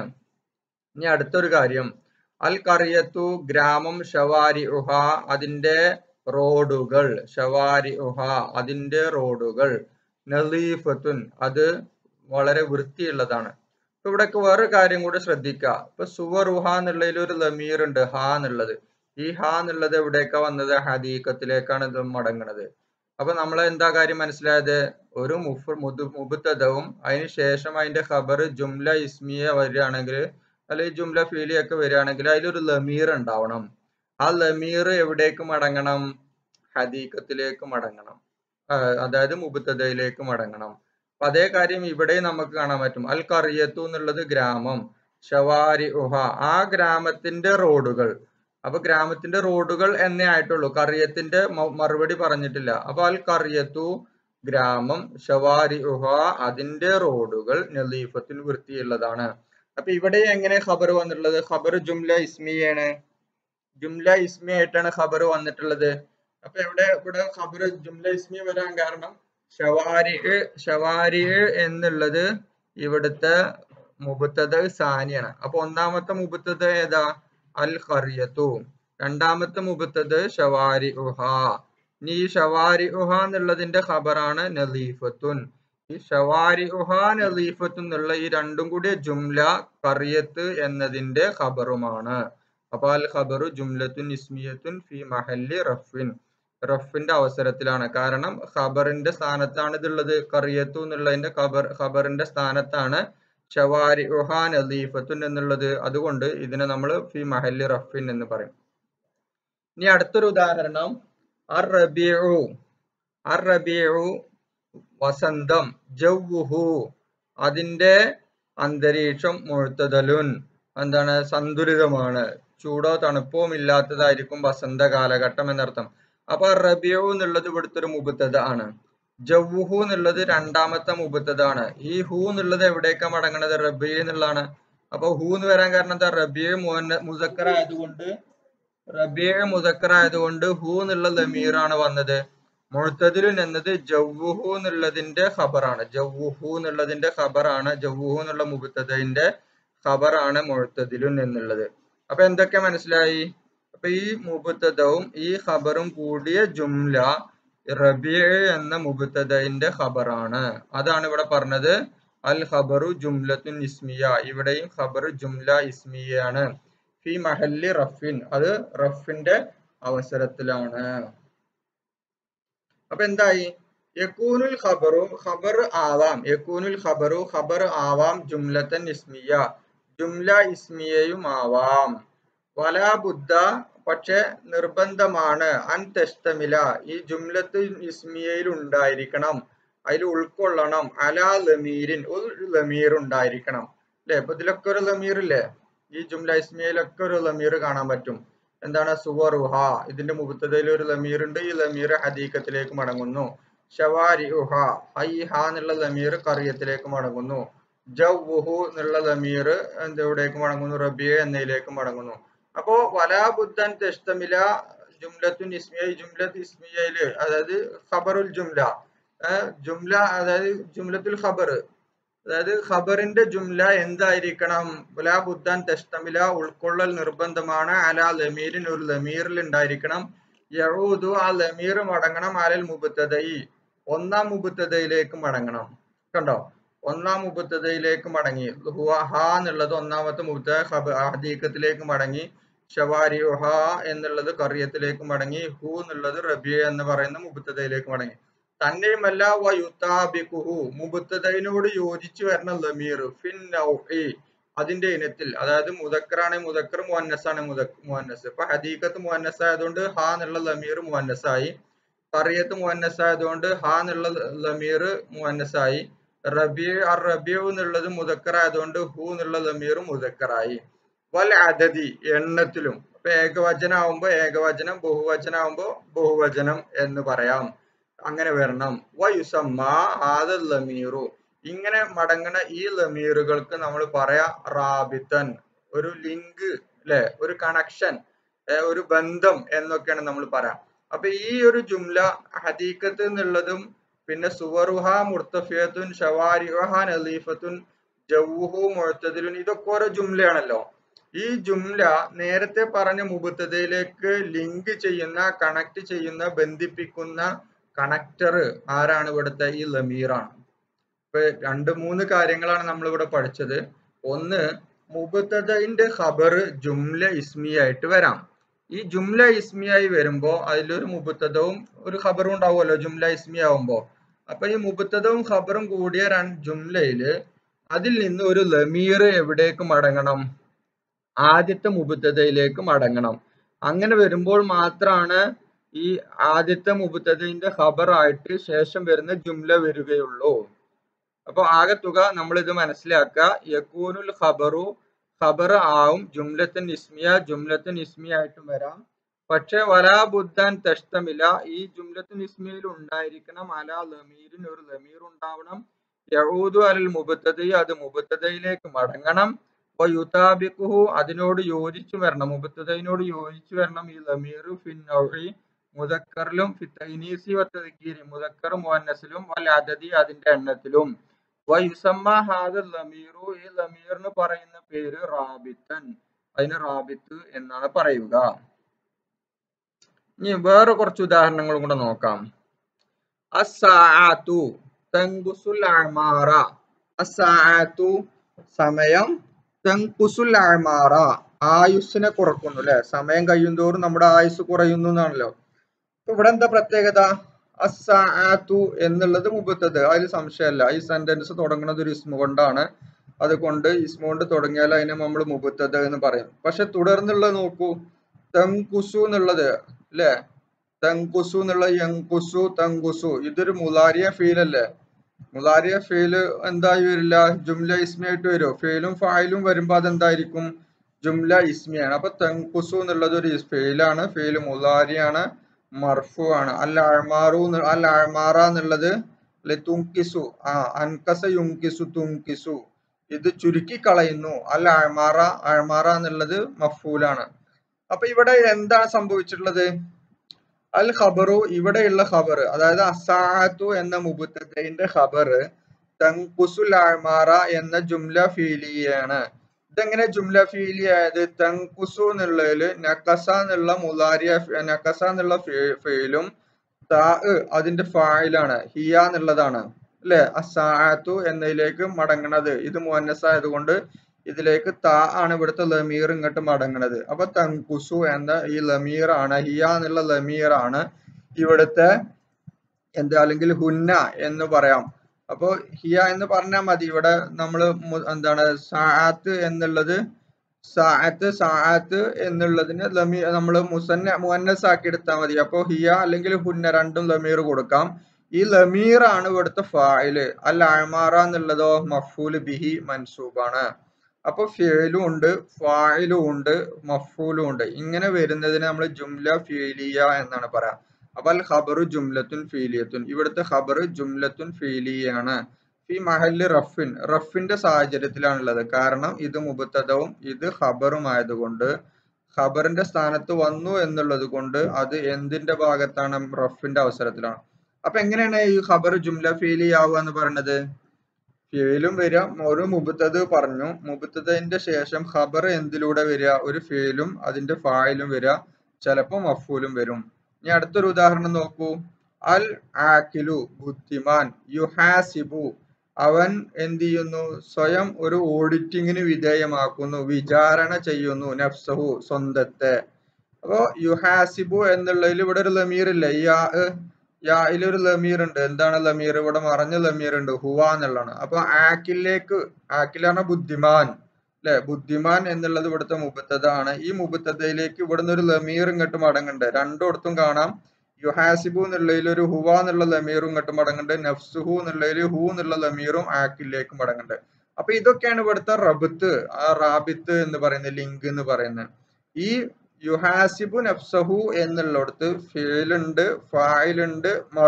ഇനി അടുത്തൊരു കാര്യം അൽ കറിയത്തു ഗ്രാമം ഷവാരി ഉഹ അതിന്റെ റോഡുകൾ ഷവാരി ഉഹ അതിന്റെ റോഡുകൾ നലീഫത്തുൻ അത് വളരെ വൃത്തിയുള്ളതാണ് ഇപ്പൊ ഇവിടൊക്കെ വേറെ കാര്യം കൂടെ ശ്രദ്ധിക്കുക ഇപ്പൊ സുവറുഹ എന്നുള്ളതിൽ ഒരു ലമീർ ഉണ്ട് ഹ എന്നുള്ളത് ഈ ഹ എന്നുള്ളത് എവിടേക്കാ വന്നത് ഹദീക്കത്തിലേക്കാണ് ഇത് മടങ്ങുന്നത് അപ്പൊ നമ്മൾ എന്താ കാര്യം മനസ്സിലായത് ഒരു മുഫ് മുതു മുബത്തതവും അതിന് ശേഷം അതിന്റെ ഖബർ ജുംല ഇസ്മിയ വരികയാണെങ്കിൽ അല്ലെങ്കിൽ ജുംല ഫീലി ഒക്കെ വരികയാണെങ്കിൽ അതിലൊരു ലമീർ ഉണ്ടാവണം ആ ലമീർ എവിടേക്ക് മടങ്ങണം ഹദീക്കത്തിലേക്ക് മടങ്ങണം അതായത് മുബത്തതയിലേക്ക് മടങ്ങണം അപ്പൊ അതേ കാര്യം ഇവിടെ നമുക്ക് കാണാൻ പറ്റും അൽ കറിയത്തു എന്നുള്ളത് ഗ്രാമം ഷവാരി ഉഹ ആ ഗ്രാമത്തിന്റെ റോഡുകൾ അപ്പൊ ഗ്രാമത്തിന്റെ റോഡുകൾ എന്നേ ആയിട്ടുള്ളൂ കറിയത്തിന്റെ മ- മറുപടി പറഞ്ഞിട്ടില്ല അപ്പൊ അൽ കറിയത്തു ഗ്രാമം ഷവാരി ഉഹ അതിന്റെ റോഡുകൾ നലീഫത്തിന് വൃത്തിയുള്ളതാണ് അപ്പൊ ഇവിടെ എങ്ങനെ ഖബർ വന്നിട്ടുള്ളത് ഖബർ ജുംല ഇസ്മിയാണ് ജുംല ഇസ്മി ആയിട്ടാണ് ഖബർ വന്നിട്ടുള്ളത് അപ്പൊ ഇവിടെ ഇവിടെ ഖബർ ജുംല ഇസ്മി വരാൻ കാരണം ഷവാരി ഷവാരി എന്നുള്ളത് ഇവിടുത്തെ മുബത്തത് സാനിയാണ് അപ്പൊ ഒന്നാമത്തെ മുബത്തത് ഏതാ അൽ ഖറിയത്തു രണ്ടാമത്തെ മുബത്തത് ഷവാരി ഉഹ ഇനി ഈ ഷവാരി ഉഹ എന്നുള്ളതിന്റെ ഖബറാണ് നലീഫത്തുൻ ഈ ഷവാരി ഉഹ നലീഫത്തുൻ എന്നുള്ള ഈ രണ്ടും കൂടി ജുംല ഖറിയത്ത് എന്നതിന്റെ ഖബറുമാണ് അപ്പൊ അൽ ഖബറു ജുംലത്തുൻ ഇസ്മിയത്തുൻ ഫി മഹല്ലി റഫിൻ റഫിന്റെ അവസരത്തിലാണ് കാരണം ഖബറിന്റെ സ്ഥാനത്താണ് ഇതുള്ളത് കറിയത്തു എന്നുള്ളതിന്റെ ഖബർ ഖബറിന്റെ സ്ഥാനത്താണ് ഷവാരി ഉഹാൻ അലീഫത്തുൻ എന്നുള്ളത് അതുകൊണ്ട് ഇതിനെ നമ്മൾ ഫി മഹല്ലി റഫിൻ എന്ന് പറയും ഇനി അടുത്തൊരു ഉദാഹരണം അർ റബിഉ അർ റബിഉ വസന്തം ജവ്വുഹു അതിന്റെ അന്തരീക്ഷം മുഴുത്തതലുൻ എന്താണ് സന്തുലിതമാണ് ചൂടോ തണുപ്പോ ഇല്ലാത്തതായിരിക്കും വസന്ത കാലഘട്ടം എന്നർത്ഥം അപ്പൊ റബിയു എന്നുള്ളത് ഇവിടുത്തെ ഒരു മുബത്തത ആണ് ജവ്വുഹു എന്നുള്ളത് രണ്ടാമത്തെ മുബത്തത ആണ് ഈ ഹു എന്നുള്ളത് എവിടേക്കാ മടങ്ങണത് റബി എന്നുള്ളതാണ് അപ്പൊ ഹു എന്ന് വരാൻ കാരണം എന്താ റബിയ മുസക്കർ ആയതുകൊണ്ട് റബിയ മുസക്കർ ആയതുകൊണ്ട് ഹു എന്നുള്ള ലമീറാണ് വന്നത് മുഴത്തതിലുൻ എന്നത് ജവ്വുഹു എന്നുള്ളതിന്റെ ഖബറാണ് ജവ്വുഹു എന്നുള്ളതിന്റെ ഖബറാണ് ജവ്വുഹു എന്നുള്ള മുബത്തതിന്റെ ഖബറാണ് മുഴത്തതിലുൻ എന്നുള്ളത് അപ്പൊ എന്തൊക്കെ മനസ്സിലായി അപ്പൊ ഈ മുബത്തതവും ഈ ഖബറും കൂടിയ ജുംല റബിയ എന്ന മുബത്തതിന്റെ ഖബറാണ് അതാണ് ഇവിടെ പറഞ്ഞത് അൽ ഖബറു ജുംലത്തുൻ ഇസ്മിയ ഇവിടെയും ഖബർ ജുംല ഇസ്മിയാണ് ഫി മഹല്ലി റഫിൻ അത് റഫിന്റെ അവസരത്തിലാണ് അപ്പൊ എന്തായി യക്കൂനുൽ ഖബറു ഖബർ ആവാം യക്കൂനുൽ ഖബറു ഖബർ ആവാം ജുംലത്തൻ ഇസ്മിയ ജുംല ഇസ്മിയയും ആവാം വലാ ബുദ്ധ പക്ഷെ നിർബന്ധമാണ് അൻ തെസ്തമില ഈ ജുംലത്ത് ഇസ്മിയയിൽ ഉണ്ടായിരിക്കണം അതിൽ ഉൾക്കൊള്ളണം അലാ ലമീരിൻ ഒരു ലമീർ ഉണ്ടായിരിക്കണം അല്ലെ ഇപ്പൊ ഇതിലൊക്കെ ഒരു ലമീർ ഇല്ലേ ഈ ജുംല ഇസ്മിയയിലൊക്കെ ഒരു ലമീർ കാണാൻ പറ്റും എന്താണ് സുവറുഹ ഇതിന്റെ മുബത്തതയിൽ ഒരു ലമീർ ഉണ്ട് ഈ ലമീർ ഹദീക്കത്തിലേക്ക് മടങ്ങുന്നു ഷവാരി ഉഹ ഹൈ ഹ എന്നുള്ള ലമീർ കറിയത്തിലേക്ക് മടങ്ങുന്നു ജവ്വുഹു എന്നുള്ള ലമീർ എന്തെവിടേക്ക് മടങ്ങുന്നു റബിയ എന്നതിലേക്ക് മടങ്ങുന്നു അപ്പോ വലാ ബുദ്ധൻ തെസ്തമില ജുംലത്തുൻ ഇസ്മിയ ജുംലത്ത് ഇസ്മിയയില് അതായത് ഖബറുൽ ജുംല ഏഹ് ജുംല അതായത് ജുംലത്തുൽ ഖബർ അതായത് ഖബറിന്റെ ജുംല എന്തായിരിക്കണം വലാ ബുദ്ധാൻ തെസ്തമില ഉൾക്കൊള്ളൽ നിർബന്ധമാണ് അലാ ലമീരിൻ ഒരു ലമീറിൽ ഉണ്ടായിരിക്കണം യഹൂദു ആ ലമീർ മടങ്ങണം അലൽ മുബത്തതൈ ഒന്നാം മുബത്തതയിലേക്ക് മടങ്ങണം കണ്ടോ ഒന്നാം മുബത്തതയിലേക്ക് മടങ്ങി ഹുവ ഹ എന്നുള്ളത് ഒന്നാമത്തെ മുബത്ത ഖബ ഹദീക്കത്തിലേക്ക് മടങ്ങി ഷവാരി ഹ എന്നുള്ളത് കറിയത്തിലേക്ക് മടങ്ങി ഹു എന്നുള്ളത് റബിയ എന്ന് പറയുന്ന മുബത്തതയിലേക്ക് മടങ്ങി തന്നെയുമല്ല വയുത്താബിക്കുഹു മുബത്തതയിനോട് യോജിച്ചു വരുന്ന ലമീർ ഫിൻ നൗഇ അതിന്റെ ഇനത്തിൽ അതായത് മുതക്കറാണ് മുതക്കർ മുഹന്നസാണ് മുഹന്നസ് ഇപ്പൊ ഹദീക്കത്ത് മുഹന്നസ് ആയതുകൊണ്ട് ഹ എന്നുള്ള ലമീർ മുഹന്നസായി കറിയത്ത് മുഹന്നസ് ആയതുകൊണ്ട് ഹ എന്നുള്ള ലമീർ മുഹന്നസായി റബി അർ റബിയു എന്നുള്ളത് മുതക്കർ ആയതുകൊണ്ട് ഹു എന്നുള്ള ലമീർ മുതക്കറായി വൽ അദതി എണ്ണത്തിലും ഇപ്പൊ ഏകവചനം ആവുമ്പോ ഏകവചനം ബഹുവചനം ആവുമ്പോ ബഹുവചനം എന്ന് പറയാം അങ്ങനെ വരണം വയുസമ്മ ആദൽ ലമീറു ഇങ്ങനെ മടങ്ങണ ഈ ലമീറുകൾക്ക് നമ്മൾ പറയാ റാബിത്തൻ ഒരു ലിങ്ക് അല്ലെ ഒരു കണക്ഷൻ ഒരു ബന്ധം എന്നൊക്കെയാണ് നമ്മൾ പറയാം അപ്പൊ ഈ ഒരു ജുംല ഹദീക്കത്ത് എന്നുള്ളതും പിന്നെ സുവറുഹ മുർത്തഫിയത്തുൻ ഷവാരിഹ നലീഫത്തുൻ ജൗഹു മുഴത്തതിലുൻ ഇതൊക്കെ ഓരോ ജുംലയാണല്ലോ ഈ ജുംല നേരത്തെ പറഞ്ഞ മുബത്തതയിലേക്ക് ലിങ്ക് ചെയ്യുന്ന കണക്ട് ചെയ്യുന്ന ബന്ധിപ്പിക്കുന്ന കണക്ടർ ആരാണ് ഇവിടുത്തെ ഈ ലമീറാണ് ഇപ്പൊ രണ്ട് മൂന്ന് കാര്യങ്ങളാണ് നമ്മൾ ഇവിടെ പഠിച്ചത് ഒന്ന് മുബത്തതിന്റെ ഖബർ ജുംല ഇസ്മിയായിട്ട് വരാം ഈ ജുംല ഇസ്മിയായി വരുമ്പോ അതിലൊരു മുബത്തതവും ഒരു ഖബറും ഉണ്ടാവുമല്ലോ ജുംല ഇസ്മി ആവുമ്പോ അപ്പൊ ഈ മുബത്തതവും ഖബറും കൂടിയ രണ്ട് ജുംലയില് അതിൽ നിന്ന് ഒരു ലമീർ എവിടേക്ക് മടങ്ങണം ആദ്യത്തെ മുബത്തതയിലേക്ക് മടങ്ങണം അങ്ങനെ വരുമ്പോൾ മാത്രമാണ് ഈ ആദ്യത്തെ മുബത്തതിന്റെ ഖബറായിട്ട് ശേഷം വരുന്ന ജുംല വരികയുള്ളൂ അപ്പൊ ആകെ തുക നമ്മൾ ഇത് മനസ്സിലാക്കുക യക്കൂനുൽ ഖബറു ഖബർ ആവും ജുംലത്തുൻ ഇസ്മിയ ജുംലത്തുൻ ഇസ്മിയ ആയിട്ടും വരാം പക്ഷെ വലാ ബുദ്ധാൻ തഷ്തമില ഈ ജുംലത്തുൻ ഇസ്മിയിൽ ഉണ്ടായിരിക്കണം അല ലമീരിൻ ഒരു ലമീർ ഉണ്ടാവണം യഹൂദു അലൽ മുബത്തതി അത് മുബത്തതയിലേക്ക് മടങ്ങണം യുതാബിഖുഹു അതിനോട് യോജിച്ചു വരണം മുബത്തതയിനോട് യോജിച്ചു വരണം ഈ ലമീർ ഫിൻ നൗഇ മുദക്കറിലും ഫിത്തൈനീസി വത്തദക്കീരി മുദക്കർ മുഅന്നസിലും വൽ അദദി അതിന്റെ എണ്ണത്തിലും വയുസമ്മ ഹാദ ലമീറു ഈ ലമീറിന് പറയുന്ന പേര് റാബിത്തൻ അതിന് റാബിത്ത് എന്നാണ് പറയുക ഇനി വേറെ കുറച്ച് ഉദാഹരണങ്ങളും കൂടെ നോക്കാം അസ്സാഅത്തു തങ്കുസുൽ അമാറ അസ്സാഅത്തു സമയം തങ്കുസുൽ അമാറ ആയുസ്സിനെ കുറക്കുന്നു അല്ലെ സമയം കഴിയുന്തോറും നമ്മുടെ ആയുസ് കുറയുന്നു എന്നാണല്ലോ ഇവിടെ എന്താ പ്രത്യേകത അസ്സാഅത്തു എന്നുള്ളത് മുബത്തത് അതിൽ സംശയമല്ല ഈ സെന്റൻസ് തുടങ്ങുന്നത് ഒരു ഇസ്മ കൊണ്ടാണ് അതുകൊണ്ട് ഇസ്മ കൊണ്ട് തുടങ്ങിയാൽ അതിനെ നമ്മൾ മുബത്തത് എന്ന് പറയും പക്ഷെ തുടർന്നുള്ളത് നോക്കൂ തങ്കുസു എന്നുള്ളത് അല്ലെ തങ്കുസു എന്നുള്ള യങ്കുസു തങ്കുസു ഇതൊരു മുലാരിയ ഫീൽ അല്ലേ മുലാരിയ ഫീല് എന്തായി വരില്ല ജുംല ഇസ്മി ആയിട്ട് വരും ഫെയിലും ഫായിലും വരുമ്പോ അതെന്തായിരിക്കും ജുംല ഇസ്മിയാണ് അപ്പൊ തങ്കുസു എന്നുള്ളത് ഒരു ഫെയിലാണ് ഫെയില് മുലാരിയാണ് മർഫു ആണ് അൽ അഴ്മാറു അൽ അഴ്മാറ എന്നുള്ളത് അല്ലെ തുങ്കിസു ആ അൻകസ യുങ്കിസു തുങ്കിസു ഇത് ചുരുക്കി കളയുന്നു അൽ അഴ്മാറ അഴ്മാറ എന്നുള്ളത് മഫൂലാണ് അപ്പൊ ഇവിടെ എന്താണ് സംഭവിച്ചിട്ടുള്ളത് അൽ ഖബറു ഇവിടെയുള്ള ഖബർ അതായത് അസാഅത്തു എന്ന മുബത്തന്റെ ഖബർ തങ്കുസുൽ അഴ്മാറ എന്ന ജുംല ഫീലിയാണ് ഇതെങ്ങനെ ജുംല ഫീലി ആയത് തങ്കുസു എന്നുള്ളതില് നക്കസ എന്നുള്ള മുലാരിയ നക്കസ എന്നുള്ള ഫെയിലും താ അതിന്റെ ഫായിലാണ് ഹിയ എന്നുള്ളതാണ് അല്ലെ അസാഅത്തു എന്നതിലേക്ക് മടങ്ങണത് ഇത് മുഹന്നസ് ആയതുകൊണ്ട് ഇതിലേക്ക് താ ആണ് ഇവിടുത്തെ ലമീർ ഇങ്ങോട്ട് മടങ്ങണത് അപ്പൊ തങ്കുസു എന്ന ഈ ലമീർ ആണ് ഹിയ എന്നുള്ള ലമീർ ആണ് ഇവിടുത്തെ എന്താ അല്ലെങ്കിൽ ഹുന്ന എന്ന് പറയാം അപ്പോ ഹിയ എന്ന് പറഞ്ഞാൽ മതി ഇവിടെ നമ്മൾ എന്താണ് സാഅത്ത് എന്നുള്ളത് സാഅത്ത് സാഅത്ത് എന്നുള്ളതിന് ലമീ നമ്മൾ മുസന്ന മുഹന്നസ് ആക്കി എടുത്താൽ മതി അപ്പോ ഹിയ അല്ലെങ്കിൽ ഹുന്ന രണ്ടും ലമീർ കൊടുക്കാം ഈ ലമീർ ആണ് ഇവിടുത്തെ ഫായില് അൽ അഴ്മാറ എന്നുള്ളതോ മഫൂല് ബിഹി മൻസൂബാണ് അപ്പൊ ഫേലും ഉണ്ട് ഫായിലും ഉണ്ട് മഫൂലും ഉണ്ട് ഇങ്ങനെ വരുന്നതിന് നമ്മൾ ജുംല ഫീലിയ എന്നാണ് പറയാ അപ്പൊ അൽ ഖബറു ജുംലത്തുൻ ഫീലിയത്തുൻ ഇവിടുത്തെ ഖബർ ജുംലത്തുൻ ഫീലിയാണ് ഫി മഹല് റഫിൻ റഫിന്റെ സാഹചര്യത്തിലാണുള്ളത് കാരണം ഇത് മുബത്തതവും ഇത് ഖബറും ആയതുകൊണ്ട് ഖബറിന്റെ സ്ഥാനത്ത് വന്നു എന്നുള്ളത് കൊണ്ട് അത് എന്തിന്റെ ഭാഗത്താണ് റഫിന്റെ അവസരത്തിലാണ് അപ്പൊ എങ്ങനെയാണ് ഈ ഖബർ ജുംല ഫീലി ആവുക എന്ന് പറയുന്നത് ഫേലും വരിക ഒരു മുബത്തത് പറഞ്ഞു മുബത്തതിന്റെ ശേഷം ഖബർ എന്തിലൂടെ വരിക ഒരു ഫേലും അതിന്റെ ഫായിലും വരിക ചിലപ്പോ മഫൂലും വരും ഇനി അടുത്തൊരു ഉദാഹരണം നോക്കൂ അൽ ആക്കിലു ബുദ്ധിമാൻ യുഹാസിബു അവൻ എന്ത് ചെയ്യുന്നു സ്വയം ഒരു ഓഡിറ്റിങ്ങിന് വിധേയമാക്കുന്നു വിചാരണ ചെയ്യുന്നു നഫ്സഹു സ്വന്തത്തെ അപ്പോ യുഹാസിബു എന്നുള്ളതിൽ ഇവിടെ ഒരു ലമീർ ഇല്ല യാ യായിൽ ഒരു ലമീർ ഉണ്ട് എന്താണ് ലമീർ ഇവിടെ മറഞ്ഞ ലമീർ ഉണ്ട് ഹുവ എന്നുള്ളതാണ് അപ്പൊ ആക്കിലേക്ക് ആക്കിലാണ് ബുദ്ധിമാൻ അല്ലെ ബുദ്ധിമാൻ എന്നുള്ളത് ഇവിടുത്തെ മുബത്തതാണ് ഈ മുബത്തതയിലേക്ക് ഇവിടുന്ന് ഒരു ലമീർ ഇങ്ങോട്ട് മടങ്ങുന്നുണ്ട് രണ്ടിടത്തും കാണാം യുഹാസിബു എന്നുള്ളതിൽ ഒരു ഹുവ എന്നുള്ള ലമീറും ഇങ്ങോട്ട് മടങ്ങുന്നുണ്ട് നഫ്സുഹു എന്നുള്ളതിൽ ഹു എന്നുള്ള ലമീറും ആക്കിലേക്ക് മടങ്ങുന്നുണ്ട് അപ്പൊ ഇതൊക്കെയാണ് ഇവിടുത്തെ റബത്ത് ആ റാബിത്ത് എന്ന് പറയുന്ന ലിങ്ക് എന്ന് പറയുന്നത് ഈ യുഹാസിബു നഫ്സഹു എന്നുള്ളിടത്ത് ഫേലുണ്ട് ഫായിലുണ്ട്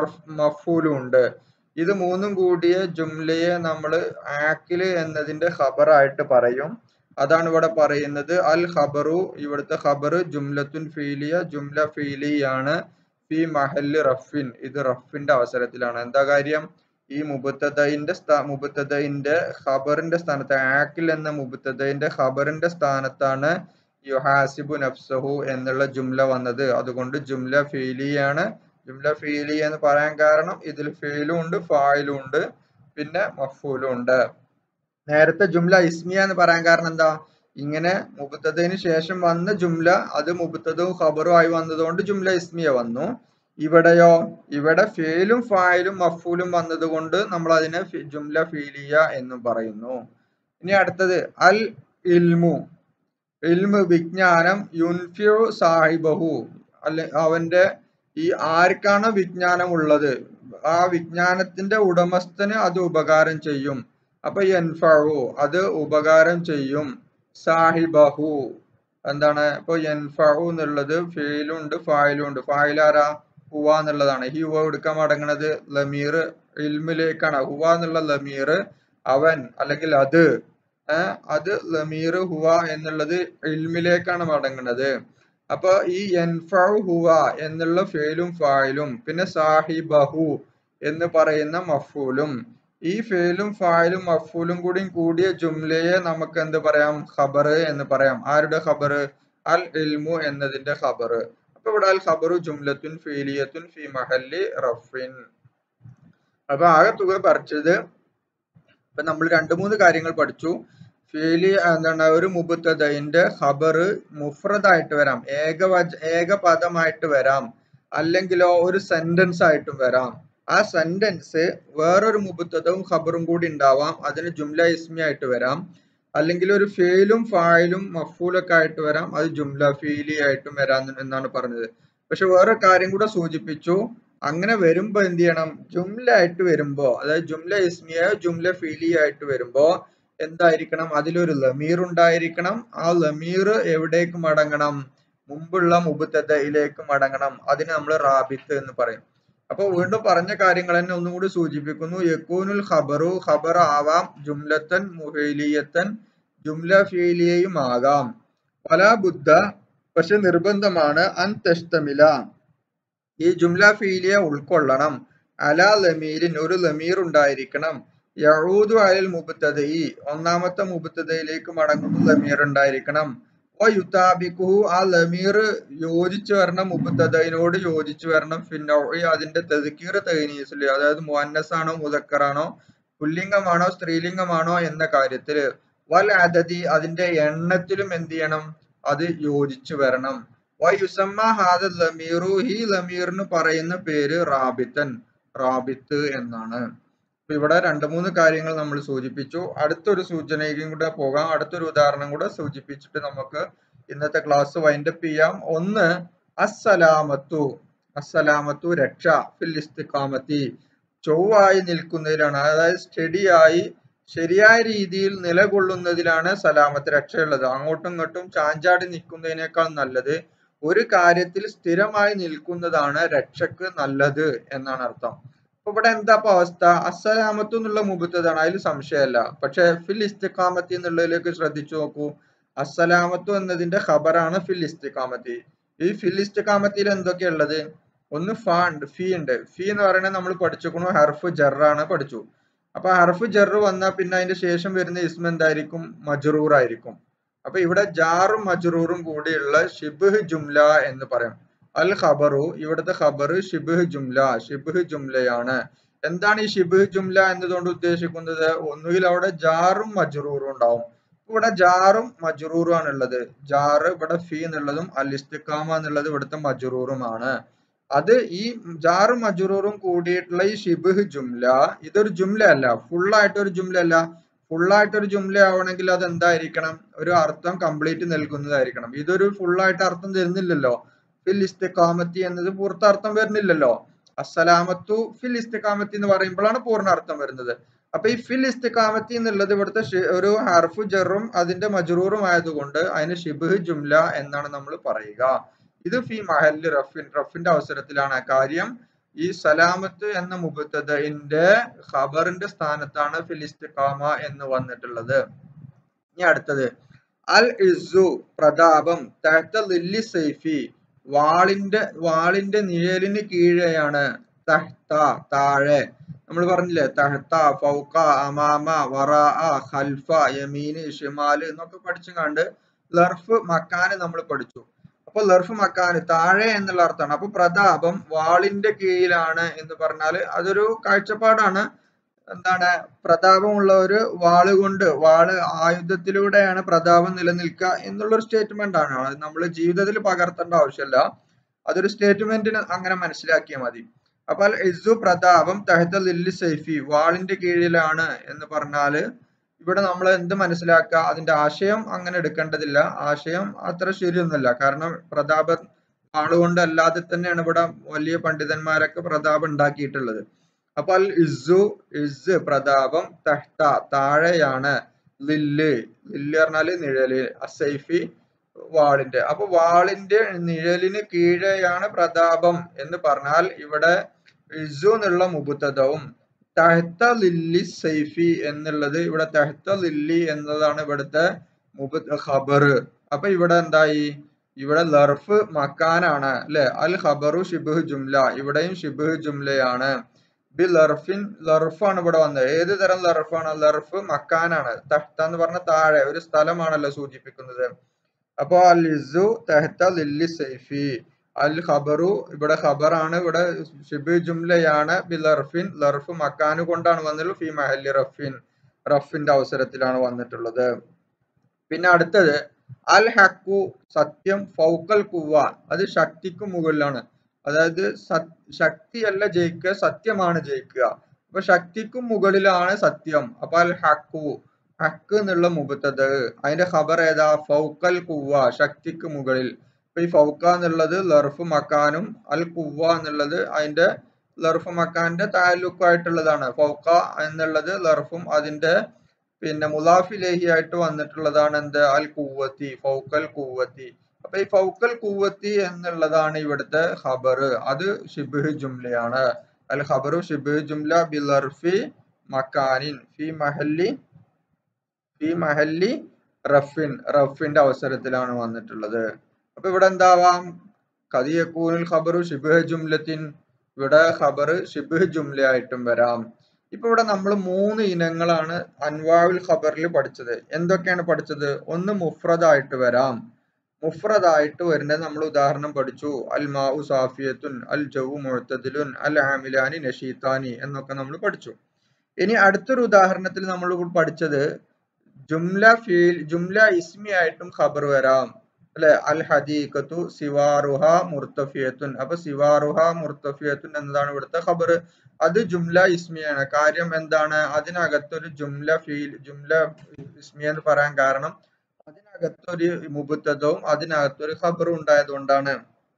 മഫൂലും ഉണ്ട് ഇത് മൂന്നും കൂടിയ ജുംലയെ നമ്മൾ ആക്കില് എന്നതിന്റെ ഖബറായിട്ട് പറയും അതാണ് ഇവിടെ പറയുന്നത് അൽ ഖബറു ഇവിടുത്തെ ഖബർ ജുംലത്തുൻ ഫീലിയ ജുംല ഫീലിയാണ് ഫി മഹല് റഫിൻ ഇത് റഫിന്റെ അവസരത്തിലാണ് എന്താ കാര്യം ഈ മുബത്തദൈന്റെ മുബത്തദൈന്റെ ഖബറിന്റെ സ്ഥാനത്ത് ആക്കിൽ എന്ന മുബത്തദൈന്റെ ഖബറിന്റെ സ്ഥാനത്താണ് യുഹാസിബു നഫ്സഹു എന്നുള്ള ജുംല വന്നത് അതുകൊണ്ട് ജുംല ഫീലിയാണ് ജുംല ഫീലി എന്ന് പറയാൻ കാരണം ഇതിൽ ഫീലും ഉണ്ട് ഫായിലും ഉണ്ട് പിന്നെ മഫൂലും ഉണ്ട് നേരത്തെ ജുംല ഇസ്മിയ എന്ന് പറയാൻ കാരണം എന്താ ഇങ്ങനെ മുബത്തതിന് ശേഷം വന്ന ജുംല അത് മുബത്തതും ഖബറും ആയി വന്നതുകൊണ്ട് ജുംല ഇസ്മിയ വന്നു ഇവിടെയോ ഇവിടെ ഫേലും ഫായിലും മഫൂലും വന്നത് കൊണ്ട് നമ്മൾ അതിനെ ജുംല ഫീലിയ എന്നും പറയുന്നു ഇനി അടുത്തത് അൽ ഇൽമു ഇൽമു വിജ്ഞാനം യുൻഫിയു സാഹിബഹു അല്ലെ അവന്റെ ഈ ആർക്കാണ് വിജ്ഞാനം ഉള്ളത് ആ വിജ്ഞാനത്തിന്റെ ഉടമസ്ഥന് അത് ഉപകാരം ചെയ്യും അപ്പൊ യൻഫു അത് ഉപകാരം ചെയ്യും സാഹിബഹു എന്താണ് ഇപ്പൊ യൻഫു എന്നുള്ളത് ഫെയിലും ഉണ്ട് ഫായിലും ഉണ്ട് ഫായിൽ ആരാ ഹുവ എന്നുള്ളതാണ് ഈ ഹുവ എടുക്കാൻ മടങ്ങുന്നത് ലമീർ ഇൽമിലേക്കാണ് ഹുവ എന്നുള്ള ലമീർ അവൻ അല്ലെങ്കിൽ അത് ഏഹ് അത് ലമീർ ഹുവ എന്നുള്ളത് ഇൽമിലേക്കാണ് മടങ്ങുന്നത് അപ്പൊ ഈ യൻഫഉ ഹുവ എന്നുള്ള ഫേലും ഫായിലും പിന്നെ സാഹിബഹു എന്ന് പറയുന്ന മഫൂലും ഈ ഫേലും ഫായിലും മഫൂലും കൂടി കൂടിയ ജുംലയെ നമുക്ക് എന്ത് പറയാം ഖബർ എന്ന് പറയാം ആരുടെ ഖബർ അൽ ഇൽമു എന്നതിന്റെ ഖബർ അപ്പൊ ഇവിടെ അൽ ഖബറു ജുംലത്തുൻ ഫീലിയത്തുൻ ഫി മഹല്ലി റഫിൻ അപ്പൊ ആകെ തുക പറിച്ചത് ഇപ്പൊ നമ്മൾ രണ്ട് മൂന്ന് കാര്യങ്ങൾ പഠിച്ചു ഫീലി എന്താണ് ഒരു മുബത്തദന്റെ ഖബർ മുഫ്രദായിട്ട് വരാം ഏകവച ഏകപദമായിട്ട് വരാം അല്ലെങ്കിലോ ഒരു സെന്റൻസ് ആയിട്ടും വരാം ആ സെന്റൻസ് വേറൊരു മുബത്തദവും ഖബറും കൂടി ഉണ്ടാവാം അതിന് ജുംല ഇസ്മി ആയിട്ട് വരാം അല്ലെങ്കിൽ ഒരു ഫേലും ഫായിലും മഫൂലൊക്കെ ആയിട്ട് വരാം അത് ജുംല ഫീലി ആയിട്ടും വരാം എന്നാണ് പറഞ്ഞത് പക്ഷെ വേറെ കാര്യം കൂടെ സൂചിപ്പിച്ചു അങ്ങനെ വരുമ്പോ എന്ത് ചെയ്യണം ജുംല ആയിട്ട് വരുമ്പോ അതായത് ജുംല ഇസ്മിയായോ ജുംല ഫീലി ആയിട്ട് വരുമ്പോ എന്തായിരിക്കണം അതിലൊരു ലമീർ ഉണ്ടായിരിക്കണം ആ ലമീർ എവിടേക്ക് മടങ്ങണം മുമ്പുള്ള മുബത്തതയിലേക്ക് മടങ്ങണം അതിന് നമ്മൾ റാബിത്ത് എന്ന് പറയും അപ്പൊ വീണ്ടും പറഞ്ഞ കാര്യങ്ങൾ തന്നെ ഒന്നും കൂടി സൂചിപ്പിക്കുന്നു യക്കൂനുൽ ഖബറു ഖബർ ആവാം ജുംലത്തൻ മുഹൈലിയത്തൻ ജുംല ഫീലിയയും ആകാം പല ബുദ്ധ പക്ഷെ നിർബന്ധമാണ് അൻ തെസ്തമില ഈ ജുംല ഫീലിയ ഉൾക്കൊള്ളണം അല ലമീരിൻ ഒരു ലമീർ ഉണ്ടായിരിക്കണം യഹൂദു അയൽ മുബത്തതയി ഒന്നാമത്തെ മുബത്തതയിലേക്ക് മടങ്ങുന്ന ലമീർ ഉണ്ടായിരിക്കണം ഓ യുത്താബിക്കുഹു ആ ലമീർ യോജിച്ചു വരണം മുബത്തതയിനോട് യോജിച്ചു വരണം പിന്നെ അതിന്റെ തെതുക്കീർ തൈനീസിൽ അതായത് മുഹന്നസ് ആണോ മുതക്കറാണോ പുല്ലിംഗമാണോ സ്ത്രീലിംഗമാണോ എന്ന കാര്യത്തിൽ വൽ അതതി അതിന്റെ എണ്ണത്തിലും എന്ത് ചെയ്യണം അത് യോജിച്ചു വരണം വയുസമ്മ ഹാദ ലമീറു ഈ ലമീറിന് പറയുന്ന പേര് റാബിത്തൻ റാബിത്ത് എന്നാണ് അപ്പൊ ഇവിടെ രണ്ട് മൂന്ന് കാര്യങ്ങൾ നമ്മൾ സൂചിപ്പിച്ചു അടുത്തൊരു സൂചനയിലും കൂടെ പോകാം അടുത്തൊരു ഉദാഹരണം കൂടെ സൂചിപ്പിച്ചിട്ട് നമുക്ക് ഇന്നത്തെ ക്ലാസ് വൈൻഡപ്പ് ചെയ്യാം ഒന്ന് അസ്സലാമത്തു അസ്സലാമത്തു രക്ഷ ഫിൽ ഇസ്തിഖാമത്തി ചൊവ്വായി നിൽക്കുന്നതിലാണ് അതായത് സ്റ്റഡിയായി ശരിയായ രീതിയിൽ നിലകൊള്ളുന്നതിലാണ് സലാമത്ത് രക്ഷയുള്ളത് അങ്ങോട്ടും ഇങ്ങോട്ടും ചാഞ്ചാടി നിൽക്കുന്നതിനേക്കാൾ നല്ലത് ഒരു കാര്യത്തിൽ സ്ഥിരമായി നിൽക്കുന്നതാണ് രക്ഷക്ക് നല്ലത് എന്നാണ് അർത്ഥം അപ്പൊ ഇവിടെ എന്താ ഇപ്പൊ അവസ്ഥ അസ്സലാമത്ത് എന്നുള്ള മുബത്തതാണ് അതിൽ സംശയമല്ല പക്ഷെ ഫിൽ ഇസ്തിഖാമത്തി എന്നുള്ളതിലേക്ക് ശ്രദ്ധിച്ചു നോക്കൂ അസ്സലാമത്തു എന്നതിന്റെ ഖബറാണ് ഫിൽ ഇസ്തിഖാമത്തി ഈ ഫിൽ ഇസ്തിഖാമത്തിയിൽ എന്തൊക്കെയാ ഉള്ളത് ഒന്ന് ഫാ ഉണ്ട് ഫീ ഉണ്ട് ഫീ എന്ന് പറയുന്നത് നമ്മൾ പഠിച്ചിരിക്കണു ഹർഫ് ജറാണ് പഠിച്ചു അപ്പൊ ഹർഫ് ജറ് വന്നാൽ പിന്നെ അതിന്റെ ശേഷം വരുന്ന ഇസ്മ എന്തായിരിക്കും മജറൂർ ആയിരിക്കും അപ്പൊ ഇവിടെ ജാറും മജറൂറും കൂടിയുള്ള ഷിബ് ജുംല എന്ന് പറയും അൽ ഖബറു ഇവിടുത്തെ ഖബർ ഷിബ് ജുംല ഷിബ് ജുംലയാണ് എന്താണ് ഈ ഷിബ് ജുംല എന്നതുകൊണ്ട് ഉദ്ദേശിക്കുന്നത് ഒന്നുകിൽ അവിടെ ജാറും മജറൂറും ഉണ്ടാവും ഇവിടെ ജാറും മജറൂറും ആണ് ഉള്ളത് ജാറ് ഇവിടെ ഫീ എന്നുള്ളതും അൽ ഇസ്തിഖാമ എന്നുള്ളത് ഇവിടുത്തെ മജറൂറുമാണ് അത് ഈ ജാറും മജറൂറും കൂടിയിട്ടുള്ള ഈ ഷിബ് ജുംല ഇതൊരു ജുംല അല്ല ഫുൾ ആയിട്ട് ഒരു ജുംല അല്ല ഫുൾ ആയിട്ട് ഒരു ജുംല ആവണമെങ്കിൽ അത് എന്തായിരിക്കണം ഒരു അർത്ഥം കംപ്ലീറ്റ് നൽകുന്നതായിരിക്കണം ഇതൊരു ഫുൾ ആയിട്ട് അർത്ഥം തരുന്നില്ലല്ലോ ഫിൽ ഇസ്തിഖാമത്തി എന്നത് പൂർത്ത അർത്ഥം വരുന്നില്ലല്ലോ അസ്സലാമത്തു ഫിൽ ഇസ്തിഖാമത്തി എന്ന് പറയുമ്പോഴാണ് പൂർണ്ണ അർത്ഥം വരുന്നത് അപ്പൊ ഈ ഫിൽ ഇസ്തിഖാമത്തി എന്നുള്ളത് ഇവിടുത്തെ ഒരു ഹർഫു ജറും അതിന്റെ മജറൂറും ആയതുകൊണ്ട് അതിന് ഷിബ് ജുംല എന്നാണ് നമ്മൾ പറയുക ഇത് ഫി മഹല് റഫിൻ റഫിന്റെ അവസരത്തിലാണ് ആ കാര്യം ഈ സലാമത്ത് എന്ന മുബത്തതിന്റെ ഖബറിന്റെ സ്ഥാനത്താണ് ഫിൽ ഇസ്തിഖാമ എന്ന് വന്നിട്ടുള്ളത് ഇനി അടുത്തത് അൽ ഇസു പ്രതാപം തഹത്ത ലില്ലി സൈഫി വാളിന്റെ വാളിന്റെ നിഴലിന് കീഴെയാണ് തഹ്ത താഴെ നമ്മൾ പറഞ്ഞില്ലേ തഹ്ത ഫൗക്ക അമാമ വറ ഖൽഫ യമീന് ഷിമാല് എന്നൊക്കെ പഠിച്ചു കണ്ട് ലർഫ് മക്കാന് നമ്മൾ പഠിച്ചു അപ്പൊ ലർഫ് മക്കാന് താഴെ എന്നുള്ള അർത്ഥമാണ് അപ്പൊ പ്രതാപം വാളിന്റെ കീഴിലാണ് എന്ന് പറഞ്ഞാൽ അതൊരു കാഴ്ചപ്പാടാണ് എന്താണ് പ്രതാപമുള്ള ഒരു വാള് കൊണ്ട് വാള് ആയുധത്തിലൂടെയാണ് പ്രതാപം നിലനിൽക്കുക എന്നുള്ള ഒരു സ്റ്റേറ്റ്മെന്റ് ആണ് അത് നമ്മൾ ജീവിതത്തിൽ പകർത്തേണ്ട ആവശ്യമില്ല അതൊരു സ്റ്റേറ്റ്മെന്റിന് അങ്ങനെ മനസ്സിലാക്കിയാൽ മതി അപ്പോൾ ഇസു പ്രതാപം തഹത്ത ലില്ലി സൈഫി വാളിന്റെ കീഴിലാണ് എന്ന് പറഞ്ഞാല് ഇവിടെ നമ്മൾ എന്ത് മനസ്സിലാക്കുക അതിന്റെ ആശയം അങ്ങനെ എടുക്കേണ്ടതില്ല ആശയം അത്ര ശരിയൊന്നുമല്ല കാരണം പ്രതാപം വാളുകൊണ്ട് അല്ലാതെ തന്നെയാണ് ഇവിടെ വലിയ പണ്ഡിതന്മാരൊക്കെ പ്രതാപം ഉണ്ടാക്കിയിട്ടുള്ളത് അപ്പൊ അൽ ഇസ്സു ഇസ് പ്രതാപം തഹ്ത താഴെയാണ് ലില്ല് ലില്ല് പറഞ്ഞാല് നിഴല് അസൈഫി വാളിന്റെ അപ്പൊ വാളിന്റെ നിഴലിന് കീഴെയാണ് പ്രതാപം എന്ന് പറഞ്ഞാൽ ഇവിടെ ഇസു എന്നുള്ള മുബുത്തതവും തഹത്ത ലില്ലി സൈഫി എന്നുള്ളത് ഇവിടെ തഹത്ത ലില്ലി എന്നതാണ് ഇവിടുത്തെ മുബ ഖബർ അപ്പൊ ഇവിടെ എന്തായി ഇവിടെ ലർഫ് മക്കാനാണ് അല്ലെ അൽ ഖബറു ഷിബുഹ് ജുംല ഇവിടെയും ഷിബുഹ് ജുംലയാണ് ബി ലർഫിൻ ലർഫാണ് ഇവിടെ വന്നത് ഏത് തരം ലർഫാണ് ലർഫ് മക്കാനാണ് തഹ്ത എന്ന് പറഞ്ഞ താഴെ ഒരു സ്ഥലമാണല്ലോ സൂചിപ്പിക്കുന്നത് അപ്പൊ അൽ ഇസു തെഹത്ത ലില്ലി സൈഫി അൽ ഖബറു ഇവിടെ ഖബറാണ് ഇവിടെ ഷിബ് ജുംലയാണ് ബി ലർഫിൻ ലർഫ് മക്കാന് കൊണ്ടാണ് വന്നിട്ടുള്ളത് ഫി മഹല്ലി റഫിൻ റഫിന്റെ അവസരത്തിലാണ് വന്നിട്ടുള്ളത് പിന്നെ അടുത്തത് അൽ ഹക്കു സത്യം ഫൗക്കൽ കുവ അത് ശക്തിക്ക് മുകളിലാണ് അതായത് ശക്തിയല്ല ജയിക്കുക സത്യമാണ് ജയിക്കുക അപ്പൊ ശക്തിക്കും മുകളിലാണ് സത്യം അപ്പൊ അൽ ഹക്കു ഹക്ക് എന്നുള്ള മുബത്തത് അതിന്റെ ഖബർ ഏതാ ഫൗക്കൽ കുവ ശക്തിക്ക് മുകളിൽ അപ്പൊ ഈ ഫൗക്ക എന്നുള്ളത് ലർഫ് മക്കാനും അൽ കുവ എന്നുള്ളത് അതിന്റെ ലർഫ് മക്കാന്റെ താലൂക്കായിട്ടുള്ളതാണ് ഫൗക്ക എന്നുള്ളത് ലർഫും അതിന്റെ പിന്നെ മുലാഫിലേഹി ആയിട്ട് വന്നിട്ടുള്ളതാണ് എന്ത് അൽ കൂവത്തി ഫൗക്കൽ കൂവത്തി അപ്പൊ ഈ ഫൗക്കൽ കൂവത്തി എന്നുള്ളതാണ് ഇവിടുത്തെ ഖബർ അത് ഷിബിഹ് ജുംലയാണ് അൽ ഖബറു ഷിബിഹ് ജുംല ബിലർഫി മക്കാനിൻ ഫി മഹല്ലി ഫി മഹല്ലി റഫിൻ റഫിന്റെ അവസരത്തിലാണ് വന്നിട്ടുള്ളത് അപ്പൊ ഇവിടെ എന്താവാം കദിയക്കൂനുൽ ഖബറു ഷിബിഹ് ജുംലത്തിൻ ഇവിടെ ഖബർ ഷിബിഹ് ജുംല ആയിട്ടും വരാം ഇപ്പൊ ഇവിടെ നമ്മൾ മൂന്ന് ഇനങ്ങളാണ് അൻവാവുൽ ഖബറിൽ പഠിച്ചത് എന്തൊക്കെയാണ് പഠിച്ചത് ഒന്ന് മുഫ്രദായിട്ട് വരാം മുഫ്രദായിട്ട് വരുന്നത് നമ്മൾ ഉദാഹരണം പഠിച്ചു അൽ മാഉ സാഫിയത്തുൻ അൽ ജവു മുഴത്തതിലുൻ അൽ ആമിലാനി നഷീത്താനി എന്നൊക്കെ നമ്മൾ പഠിച്ചു ഇനി അടുത്തൊരു ഉദാഹരണത്തിൽ നമ്മൾ പഠിച്ചത് ജുംല ഫീൽ ജുംല ഇസ്മി ആയിട്ടും ഖബർ വരാം അല്ലെ അൽ ഹദീഖത്തു സിവാറുഹ മുർത്തഫിയത്തുൻ അപ്പൊ സിവാറുഹ മുർത്തഫിയത്തുൻ എന്നതാണ് ഇവിടുത്തെ ഖബർ അത് ജുംല ഇസ്മിയാണ് കാര്യം എന്താണ് അതിനകത്തൊരു ജുംല ഫീൽ ജുംല ഇസ്മി എന്ന് പറയാൻ കാരണം അതിനകത്തൊരു മുബുത്തതവും അതിനകത്തൊരു ഖബറും ഉണ്ടായതുകൊണ്ടാണ്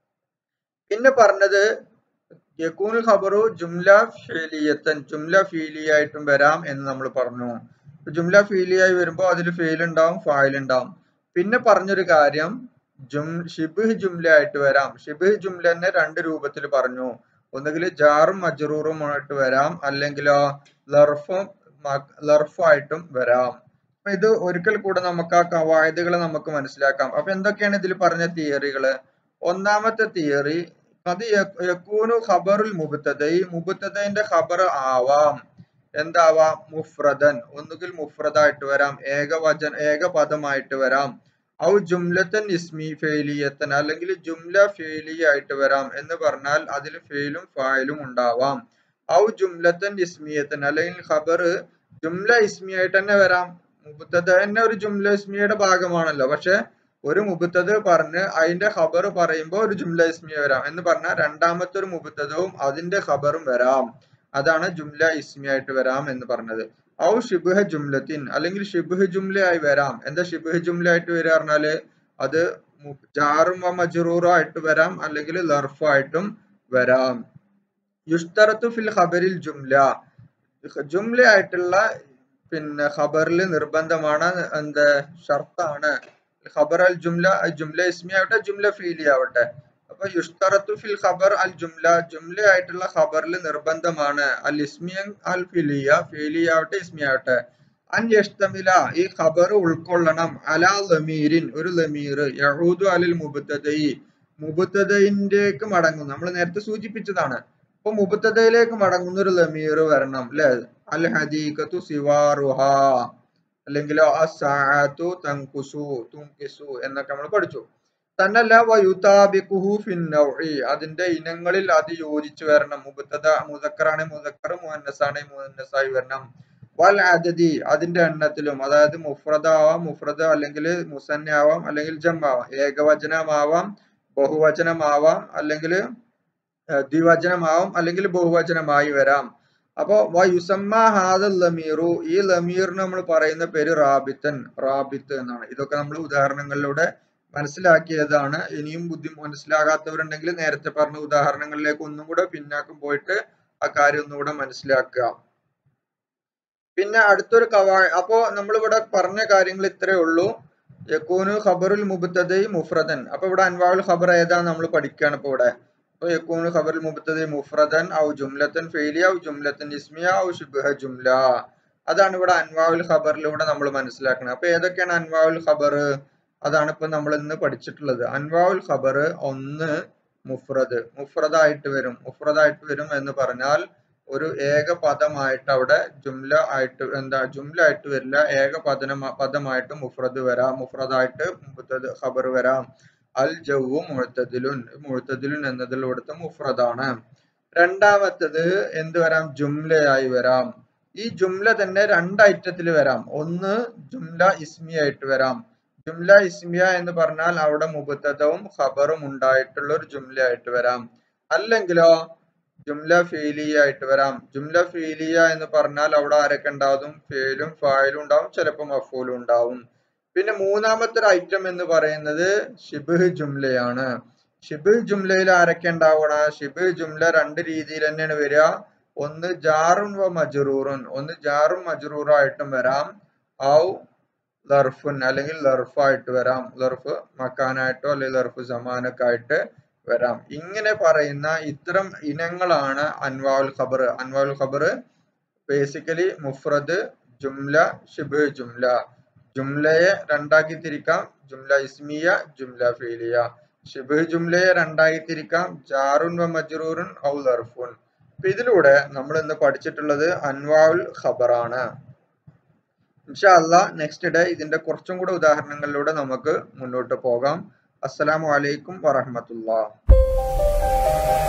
പിന്നെ പറഞ്ഞത് യക്കൂനുൽ ഖബറു ജുംല ഫീലിയത്തൻ ജുംല ഫീലിയായിട്ടും വരാം എന്ന് നമ്മൾ പറഞ്ഞു ജുംല ഫീലിയായി വരുമ്പോൾ അതിൽ ഫെയിൽ ഉണ്ടാവും ഫായിൽ ഉണ്ടാവും പിന്നെ പറഞ്ഞൊരു കാര്യം ജും ഷിബിഹ് ജുംല ആയിട്ട് വരാം ഷിബിഹ് ജുംല തന്നെ രണ്ട് രൂപത്തിൽ പറഞ്ഞു ഒന്നുകിൽ ജാറും മജറൂറും ആയിട്ട് വരാം അല്ലെങ്കിലോ ലർഫും ലർഫായിട്ടും വരാം അപ്പൊ ഇത് ഒരിക്കൽ കൂടെ നമുക്ക് ആ കവായതുകൾ നമുക്ക് മനസ്സിലാക്കാം അപ്പൊ എന്തൊക്കെയാണ് ഇതിൽ പറഞ്ഞ തിയറികള് ഒന്നാമത്തെ തിയറി അത് യക്കൂനു ഖബറുൽ മുബത്തത ഈ മുബത്തതിന്റെ ഖബർ ആവാം എന്താവാം മുഫ്രദൻ ഒന്നുകിൽ മുഫ്രദായിട്ട് വരാം ഏകവചന ഏകപദമായിട്ട് വരാം ഔ ജുംലത്തൻ ഇസ്മി ഫെയിലിയത്തൻ അല്ലെങ്കിൽ ജുംല ഫെയിലി ആയിട്ട് വരാം എന്ന് പറഞ്ഞാൽ അതിൽ ഫെയിലും ഫായിലും ഉണ്ടാവാം ഔ ജുംലത്തൻ ഇസ്മിയത്തൻ അല്ലെങ്കിൽ ഖബർ ജുംല ഇസ്മി ആയിട്ട് തന്നെ വരാം മുബത്തത് തന്നെ ഒരു ജുംല ഇസ്മിയുടെ ഭാഗമാണല്ലോ പക്ഷെ ഒരു മുബത്തത് പറഞ്ഞ് അതിന്റെ ഖബർ പറയുമ്പോൾ ഒരു ജുംല ഇസ്മിയ വരാം എന്ന് പറഞ്ഞാൽ രണ്ടാമത്തെ ഒരു മുബത്തതവും അതിന്റെ ഖബറും വരാം അതാണ് ജുംല ഇസ്മി ആയിട്ട് വരാം എന്ന് പറഞ്ഞത് ഔ ഷിബുഹ ജുംലത്തിൻ അല്ലെങ്കിൽ ഷിബുഹ് ജുംലയായി വരാം എന്താ ഷിബുഹ് ജുംല ആയിട്ട് വരിക പറഞ്ഞാല് അത് ജാറും മജറൂറും ആയിട്ട് വരാം അല്ലെങ്കിൽ ലർഫായിട്ടും വരാം യുഷ്തറത്തു ഫിൽ ഖബറിൽ ജുംല ജുംല ആയിട്ടുള്ള പിന്നെ ഖബറിൽ നിർബന്ധമാണ് എന്ത് ഷർത്താണ് ഖബർ അൽ ജുംല ജുംല ഇസ്മി ആവട്ടെ ജുംല ഫീലി ആവട്ടെ അപ്പൊ യുഷ്തറത്തു ഫിൽ ഖബർ അൽ ജുംല ജുംല ആയിട്ടുള്ള ഖബറിൽ നിർബന്ധമാണ് അൽ ഇസ്മിയ അൽ ഫിലിയ ഫീലി ആവട്ടെ ഇസ്മി ആവട്ടെ അൻ യഷ്തമില ഈ ഖബർ ഉൾക്കൊള്ളണം അലാ ലമീരിൻ ഒരു ലമീർ യഹൂദു അലിൽ മുബത്തതൈ മുബത്തതയിലേക്ക് മടങ്ങും നമ്മൾ നേരത്തെ സൂചിപ്പിച്ചതാണ് അപ്പൊ മുബത്തതയിലേക്ക് മടങ്ങുന്ന ഒരു ലമീർ വരണം അല്ലെ അൽ ഹദീഖത്തു സിവാറുഹ അല്ലെങ്കിൽ അസാഅത്തു തൻകുസു തുൻകിസു എന്നൊക്കെ നമ്മൾ പഠിച്ചു തന്നല്ല വയുതാബിഖുഹു ഫിൻ നൗഇ അതിന്റെ ഇനങ്ങളിൽ അത് യോജിച്ചു വരണം മുബത്തദ മുദക്കറാണ് മുദക്കർ മുഹന്നസാണ് മുഹന്നസായി വരണം വൽ അദദി അതിന്റെ എണ്ണത്തിലും അതായത് മുഫ്രദാവാം മുഫ്രദ അല്ലെങ്കിൽ മുസന്ന ആവാം അല്ലെങ്കിൽ ജം ആവാം ഏകവചനമാവാം ബഹുവചനമാവാം അല്ലെങ്കിൽ ദ്വിവചനമാവാം അല്ലെങ്കിൽ ബഹുവചനമായി വരാം അപ്പോ വയുസമ്മ ഹാദൽ ലമീറു ഈ ലമീറിന് നമ്മൾ പറയുന്ന പേര് റാബിത്തൻ റാബിത്ത് എന്നാണ് ഇതൊക്കെ നമ്മൾ ഉദാഹരണങ്ങളിലൂടെ മനസ്സിലാക്കിയതാണ് ഇനിയും ബുദ്ധി മനസ്സിലാകാത്തവരുണ്ടെങ്കിൽ നേരത്തെ പറഞ്ഞ ഉദാഹരണങ്ങളിലേക്ക് ഒന്നും കൂടെ പിന്നാക്കം പോയിട്ട് ആ കാര്യം ഒന്നുകൂടെ മനസ്സിലാക്കുക പിന്നെ അടുത്തൊരു കവാ അപ്പോ നമ്മളിവിടെ പറഞ്ഞ കാര്യങ്ങൾ ഇത്രയേ ഉള്ളൂ യക്കൂനു ഖബറുൽ മുബത്തദി മുഫ്രദൻ അപ്പൊ ഇവിടെ അൻവാവുൽ ഖബർ ഏതാ നമ്മൾ പഠിക്കുകയാണ് ഇപ്പൊ ഇവിടെ അപ്പൊ യക്കൂനു ഖബറുൽ മുബത്തദി മുഫ്രദൻ ഔ ജുംലത്തൻ ഫെയിലിയ ഔ ജുംലത്തൻ ഇസ്മിയ ഔ ശുബ്ഹ ജുംല അതാണ് ഇവിടെ അൻവാവുൽ ഖബറിലൂടെ നമ്മൾ മനസ്സിലാക്കുന്നത് അപ്പൊ ഏതൊക്കെയാണ് അൻവാവുൽ ഖബർ അതാണ് ഇപ്പൊ നമ്മൾ ഇന്ന് പഠിച്ചിട്ടുള്ളത് അൻവാവുൽ ഖബർ ഒന്ന് മുഫ്രദ് മുഫ്രദായിട്ട് വരും മുഫ്രദായിട്ട് വരും എന്ന് പറഞ്ഞാൽ ഒരു ഏക പദമായിട്ട് അവിടെ ജുംല ആയിട്ട് എന്താ ജുംല ആയിട്ട് വരില്ല ഏക പദന പദമായിട്ട് മുഫ്രദ് വരാം മുഫ്രദായിട്ട് ഖബർ വരാം അൽ ജവ്വു മുഴത്തതിലുൻ മുഴത്തതിലുൻ എന്നതിൽ ഇവിടുത്തെ മുഫ്രദാണ് രണ്ടാമത്തത് എന്ത് വരാം ജുംലയായി വരാം ഈ ജുംല തന്നെ രണ്ട് ഐറ്റത്തിൽ വരാം ഒന്ന് ജുംല ഇസ്മി ആയിട്ട് വരാം ജുംല ഇസ്മിയ എന്ന് പറഞ്ഞാൽ അവിടെ മുബത്തതവും ഖബറും ഉണ്ടായിട്ടുള്ള ഒരു ജുംല ആയിട്ട് വരാം അല്ലെങ്കിലോ ജുംല ഫീലിയ ആയിട്ട് വരാം ജുംല ഫീലിയ എന്ന് പറഞ്ഞാൽ അവിടെ ആരൊക്കെ ഉണ്ടാവും ഫേലും ഫായിലും ഉണ്ടാവും ചിലപ്പോൾ മഫൂലും ഉണ്ടാവും പിന്നെ മൂന്നാമത്തെ ഒരു ഐറ്റം എന്ന് പറയുന്നത് ഷിബ് ജുംലയാണ് ഷിബ് ജുംലയിൽ ആരൊക്കെ ഉണ്ടാവണ ഷിബ് ജുംല രണ്ട് രീതിയിൽ തന്നെയാണ് വരിക ഒന്ന് ജാറുൻ വ മജറൂറുൻ ഒന്ന് ജാറും മജറൂറായിട്ടും വരാം ഔ ലർഫുൻ അല്ലെങ്കിൽ ലർഫായിട്ട് വരാം ലർഫ് മക്കാനായിട്ടോ അല്ലെങ്കിൽ ലർഫ് സമാനൊക്കെ ആയിട്ട് വരാം ഇങ്ങനെ പറയുന്ന ഇത്തരം ഇനങ്ങളാണ് അൻവാഉൽ ഖബർ അൻവാഉൽ ഖബർ ബേസിക്കലി മുഫ്രദ് ജുംല ഷിബ് ജുംല ജുംലയെ രണ്ടാക്കി തിരിക്കാം ജുംല ഇസ്മിയ ജുംല ഫീലിയ ഷിബ് ജുംലയെ രണ്ടാക്കി തിരിക്കാം ജാറുൻ വ മജ്റൂറുൻ ഔ ലർഫുൻ അപ്പൊ ഇതിലൂടെ നമ്മൾ ഇന്ന് പഠിച്ചിട്ടുള്ളത് അൻവാഉൽ ഖബറാണ് ഇൻഷാ അല്ലാ നെക്സ്റ്റ് ഡേ ഇതിന്റെ കുറച്ചും കൂടെ ഉദാഹരണങ്ങളിലൂടെ നമുക്ക് മുന്നോട്ട് പോകാം അസ്സലാമു അലൈക്കും വറഹ്മത്തുള്ളാഹി